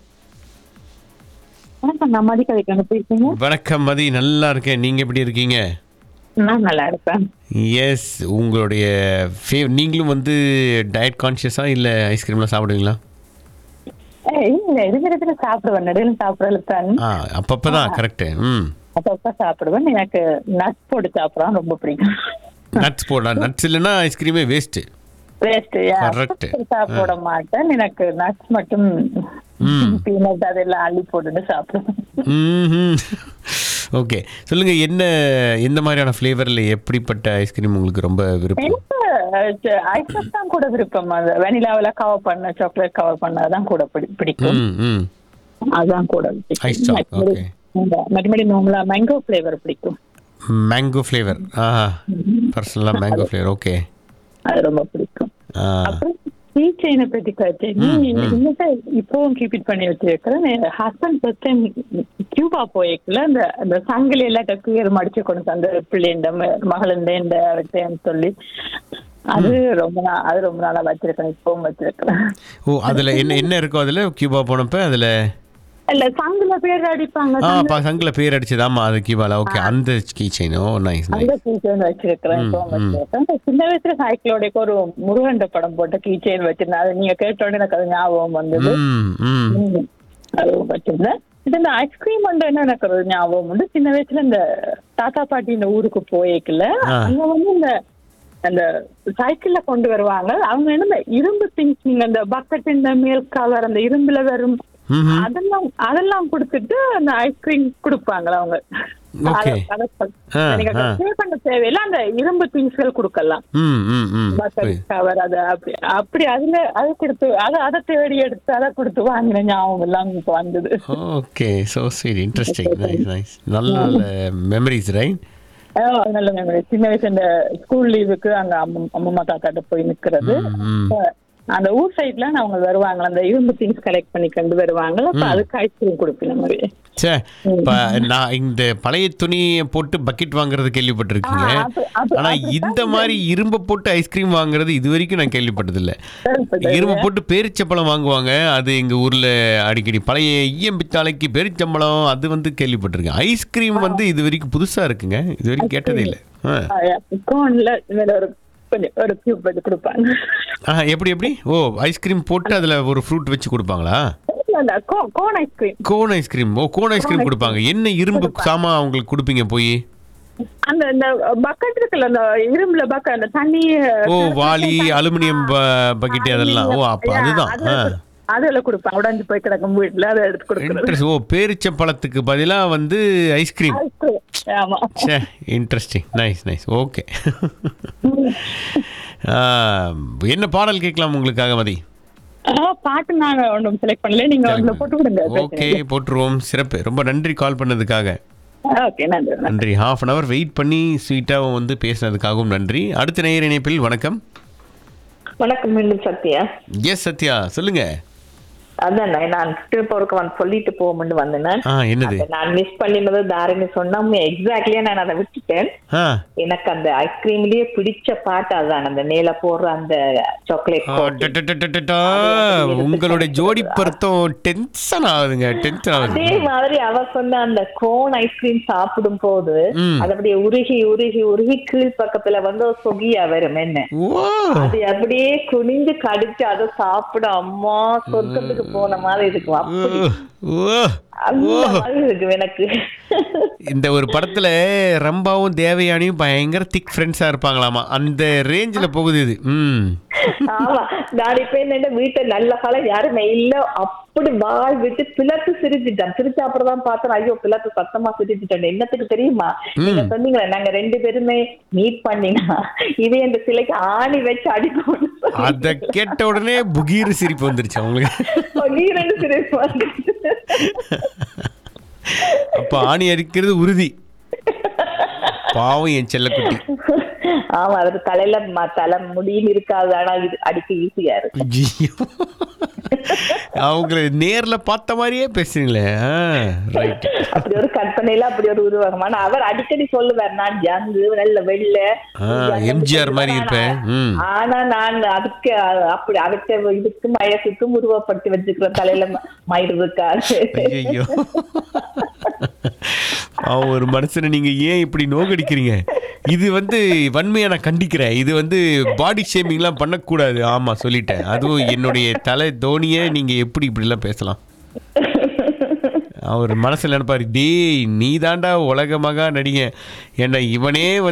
வணக்கம் நான் மதி கதைக்கு போயிருக்கீங்க வணக்கம் மதி நல்லா இருக்கேன் நீங்க எப்படி இருக்கீங்க நான் நல்லா இருப்பேன் எஸ் உங்களுடைய ஃபேவ் நீங்களும் வந்து டயட் கான்ஷியஸா இல்ல ஐஸ்கிரீம்லாம் சாப்பிடுவீங்களா ஏய், இல்ல இருக்கிறதுல சாப்பிடுவேன் நடுவில் சாப்பிடறது தான் ஆ அப்பப்பதான் கரெக்ட் ம் அப்பப்ப சாப்பிடுவேன் எனக்கு நட் போட்டு சாப்பிடலாம் ரொம்ப பிடிக்கும் நட்ஸ் போடலாம் நட்ஸ் இல்லைன்னா ஐஸ்கிரீமே வேஸ்ட் வேஸ்ட் Correct. சாப்பிட மாட்டேன் எனக்கு நட்ஸ் மட்டும் ம் பீனட் அதெல்லாம் அள்ளி போட்டுட்டு சாப்பிடுவேன் ஓகே சொல்லுங்க என்ன எந்த மாதிரியான ஃப்ளேவர்ல எப்படிப்பட்ட ஐஸ்கிரீம் உங்களுக்கு ரொம்ப விருப்பம் எனக்கு ஐஸ்கிரீம் தான் கூட விருப்பம் அது வெனிலாவில கவர் பண்ண சாக்லேட் கவர் பண்ணதான் கூட பிடி- பிடிக்கும் ம் ம் அதான் கூட ஐஸ் சாக் ஓகே மற்றபடி நார்மலா மேங்கோ ஃபிளேவர் பிடிக்கும் மேங்கோ ஃப்ளேவர் ஆஹா பர்சனலாக மேங்கோ ஃப்ளேவர் ஓகே அது ரொம்ப பிடிக்கும் அப்புறம் கீ செயினை பத்தி கேட்டீங்க இன்னும் இப்பவும் கீப் இட் பண்ணி வச்சிருக்கிறேன் என் ஹஸ்பண்ட் ஃபர்ஸ்ட் டைம் கியூபா போயிருக்கல அந்த அந்த சங்கிலி எல்லாம் கீழ் மடிச்சு கொண்டு அந்த பிள்ளைண்ட மகளிண்ட இந்த வச்சேன்னு சொல்லி அது ரொம்ப நா- அது ரொம்ப நாளா வச்சிருக்கேன் இப்பவும் வச்சிருக்கிறேன் ஓ அதில் என்ன என்ன இருக்கும் அதில் கியூபா போனப்ப அதில் இல்ல சங்குல பேர் அடிப்பாங்க ஆ சங்குல- பா சங்கில் பேர் அடிச்சது ஆமா அது கியூபால ஓகே அந்த key chain oh nice nice அந்த கீச்செயின் வச்சிருக்கிறேன் ம், இப்பவும் ம். வச்சிருக்கேன் இந்த சின்ன வயசுல சைக்கிளோட ஒரு முருகண்ட படம் போட்ட கீச்செயின் வச்சிருந்தேன் அது நீங்க கேட்ட உடனே எனக்கு அது ஞாபகம் வந்தது ம் ம் ம். அது வச்சிருந்தேன் இது இந்த ஐஸ்கிரீம் வந்து என்ன எனக்கு ஒரு ஞாபகம் உண்டு சின்ன வயசுல இந்த தாத்தா பாட்டி இந்த ஊருக்கு போயிருக்கல ஆ. அங்க வந்து இந்த அந்த சைக்கிள்ல கொண்டு வருவாங்க அவங்க என்ன இந்த இரும்பு திங்ஸ் நீங்க அந்த பக்கெட் இந்த மேல் கவர் அந்த இரும்புல வரும் ம்ஹும். அதெல்லாம் அதெல்லாம் கொடுத்துட்டு அந்த ஐஸ்கிரீம் கொடுப்பாங்களா அவங்க Okay. அத- அத சொல்- ஆ, நீங்க ஆ. pay பண்ண தேவையில்ல அந்த இரும்பு திங்ஸ்கள் கொடுக்கலாம் ம் ம் ம் பக்கெட் கவர் அது அப்படி அப்படி அதுல அது கொடுத்து அதை அதை தேடி எடுத்து அதை கொடுத்து வாங்கின ஞாபகம் எல்லாம் இப்ப வந்தது okay so sweet interesting nice nice நல்ல மெமரிஸ் ரைட் ஆ, அது நல்ல மெமரி சின்ன வயசு இந்த ஸ்கூல் லீவுக்கு அங்க அம்ம- அம்மம்மா தாத்தாட்ட போய் நிக்கிறது அப்ப அந்த ஊர் சைட்ல அவங்க வருவாங்க அந்த இரும்பு திங்ஸ் கலெக்ட் பண்ணி கொண்டு வருவாங்க அப்ப ம். அதுக்கு ஐஸ்கிரீம் கொடுப்பேன் மாதிரி சே இப்போ நான் இந்த பழைய துணியை போட்டு பக்கெட் வாங்குறது கேள்விப்பட்டிருக்கீங்க ஆ, அது- அது- ஆனா அப்படித்தான் இந்த மாதிரி இரும்பை போட்டு ஐஸ்கிரீம் வாங்குறது இது வரைக்கும் நான் கேள்விப்பட்டதில்ல இரும்பு போட்டு பேரிச்சம்பழம் வாங்குவாங்க அது எங்க ஊர்ல அடிக்கடி பழைய ஈயம்பித்தாளைக்கு பேரிச்சம்பழம் அது வந்து கேள்விப்பட்டிருக்கேன் ஐஸ்கிரீம் வந்து இது வரைக்கும் புதுசா இருக்குங்க இது வரைக்கும் கேட்டதே இல்லை ஆ. கோன்ல மேல ஒரு கொஞ்சம் ஒரு கியூப் வச்சு கொடுப்பாங்க ஆ எப்படி எப்படி ஓ ஐஸ்கிரீம் போட்டு அதுல ஒரு ஃப்ரூட் வச்சு கொடுப்பாங்களா அந்த கோ- cone ice cream cone ice cream oh cone ice cream கொடுப்பாங்க என்ன இரும்பு சாமான் அவங்களுக்கு கொடுப்பீங்க போய் அந்த இந்த பக்கெட் இருக்குல்ல அந்த இரும்புல பக்கெட் அந்த தண்ணி ஓ வாளி அலுமினியம் பக்கெட் அதெல்லாம் ஓ அப்போ அதுதான் ஆ அதுல கொடுப்பாங்க உடஞ்சு போய் கிடக்கும் வீட்டுல அதை எடுத்து கொடுக்குறது இன்ட்ரெஸ்ட் ஓ பேரிச்சம்பழத்துக்கு பதிலா வந்து ஐஸ்கிரீம் ஐஸ்கிரீம் ஆமா சே இன்ட்ரெஸ்டிங் நைஸ் நைஸ் ஓகே என்ன பாடல் கேட்கலாம் உங்களுக்காக மதி ஆ, பாட்டு நாங்க ஒன்றும் செலக்ட் பண்ணல நீங்க ஒன்று போட்டு விடுங்க ஓகே போட்டுருவோம் சிறப்பு ரொம்ப நன்றி கால் பண்ணதுக்காக ஓகே நன்றி நன்றி ஹாஃப் அன் அவர் வெயிட் பண்ணி ஸ்வீட்டாக வந்து பேசினதுக்காகவும் நன்றி அடுத்த நேயர் இணைப்பில் வணக்கம் வணக்கம் மீண்டும் சத்யா எஸ் சத்யா சொல்லுங்க அதான் நான் திருப்பூருக்கு வந்து சொல்லிட்டு போகும்னு வந்தேன் ஆ என்னது அதை நான் மிஸ் பண்ணினது தாரிணி சொன்னா எக்ஸாக்ட்லியா நான் அதை விட்டுட்டேன் ஆ எனக்கு அந்த ஐஸ்கிரீம்லயே பிடிச்ச பாட்டு அதான் அந்த மேல போடுற அந்த சாக்லேட் டடடடடடா, உங்களுடைய ஜோடி பொருத்தம் டென்ஷன் ஆகுதுங்க டென்ஷன் அதே ஆகுது மாதிரி அவ சொன்ன அந்த கோன் ஐஸ்கிரீம் சாப்பிடும் போது ம். அது அப்படியே உருகி உருகி உருகி கீழ் பக்கத்துல வந்து ஒரு சொகியா வரும் என்ன அது அப்படியே குனிஞ்சு கடிச்சு அதை சாப்பிட அம்மா சொர்க்கத்துக்கு போன மாதிரி இருக்கும் அப்படி ஓ அந்த மாதிரி இருக்கு எனக்கு இந்த ஒரு படத்துல ரம்பாவும் தேவயானியும் பயங்கர திக் ஃப்ரெண்ட்ஸா இருப்பாங்களாமா அந்த ரேஞ்சில போகுது இது ம் ஆமா நான் இப்ப என்ன வீட்டை நல்ல காலம் யாருமே இல்ல அப்படி வாய் விட்டு பிளத்து சிரிச்சிட்டான் சிரிச்ச அப்புறம் தான் பார்த்தேன் ஐயோ பிளத்து சத்தமா சிரிச்சிட்டேன் என்னத்துக்கு தெரியுமா நீங்க சொன்னீங்களே நாங்க ரெண்டு பேருமே மீட் பண்ணினா இது இந்த சிலைக்கு ஆணி வச்சு அடிக்கணும் அத கேட்ட உடனே புகீர் சிரிப்பு வந்துருச்சு அவங்களுக்கு நீ ரெண்டு சிரிப்பு வந்துச்சு. அப்ப ஆணி அடிக்கிறது உறுதி பாவம் என் செல்லக்குட்டி ஆமா அவரு தலையில ம- தலை முடியும் இருக்காது ஆனா இது அடிக்க ஈஸியா இருக்கு ஐயோ. அவங்கள நேர்ல பார்த்த மாதிரியே பேசுறீங்களே ரைட் அப்படி ஒரு கற்பனையில அப்படி ஒரு உருவகம் ஆனா அவர் அடிக்கடி சொல்லுவார் நான் ஜங்கு நல்ல வெள்ள எம்ஜிஆர் மாதிரி இருப்பேன் ம் ஆனா நான் அதுக்கு அ- அப்படி அதுக்கு இதுக்கு மயக்குக்கும் உருவப்படுத்தி வச்சுக்கிறேன் தலையில ம- மயிர் இருக்காது ஐயோ அவன் ஒரு மனுஷனை நீங்க ஏன் இப்படி நோகடிக்கிறீங்க இது வந்து வன்மையா நான் கண்டிக்கிறேன் இது வந்து பாடி ஷேமிங்லாம் பண்ணக்கூடாது ஆமா சொல்லிட்டேன் அதுவும் என்னுடைய தலை தோனியை நீங்க எப்படி இப்படிலாம் பேசலாம் அவர் மனசுல நினைப்பாரு டேய் நீ தாண்டா உலக மகா நடிகன் ஏன்னா இவனே வந்து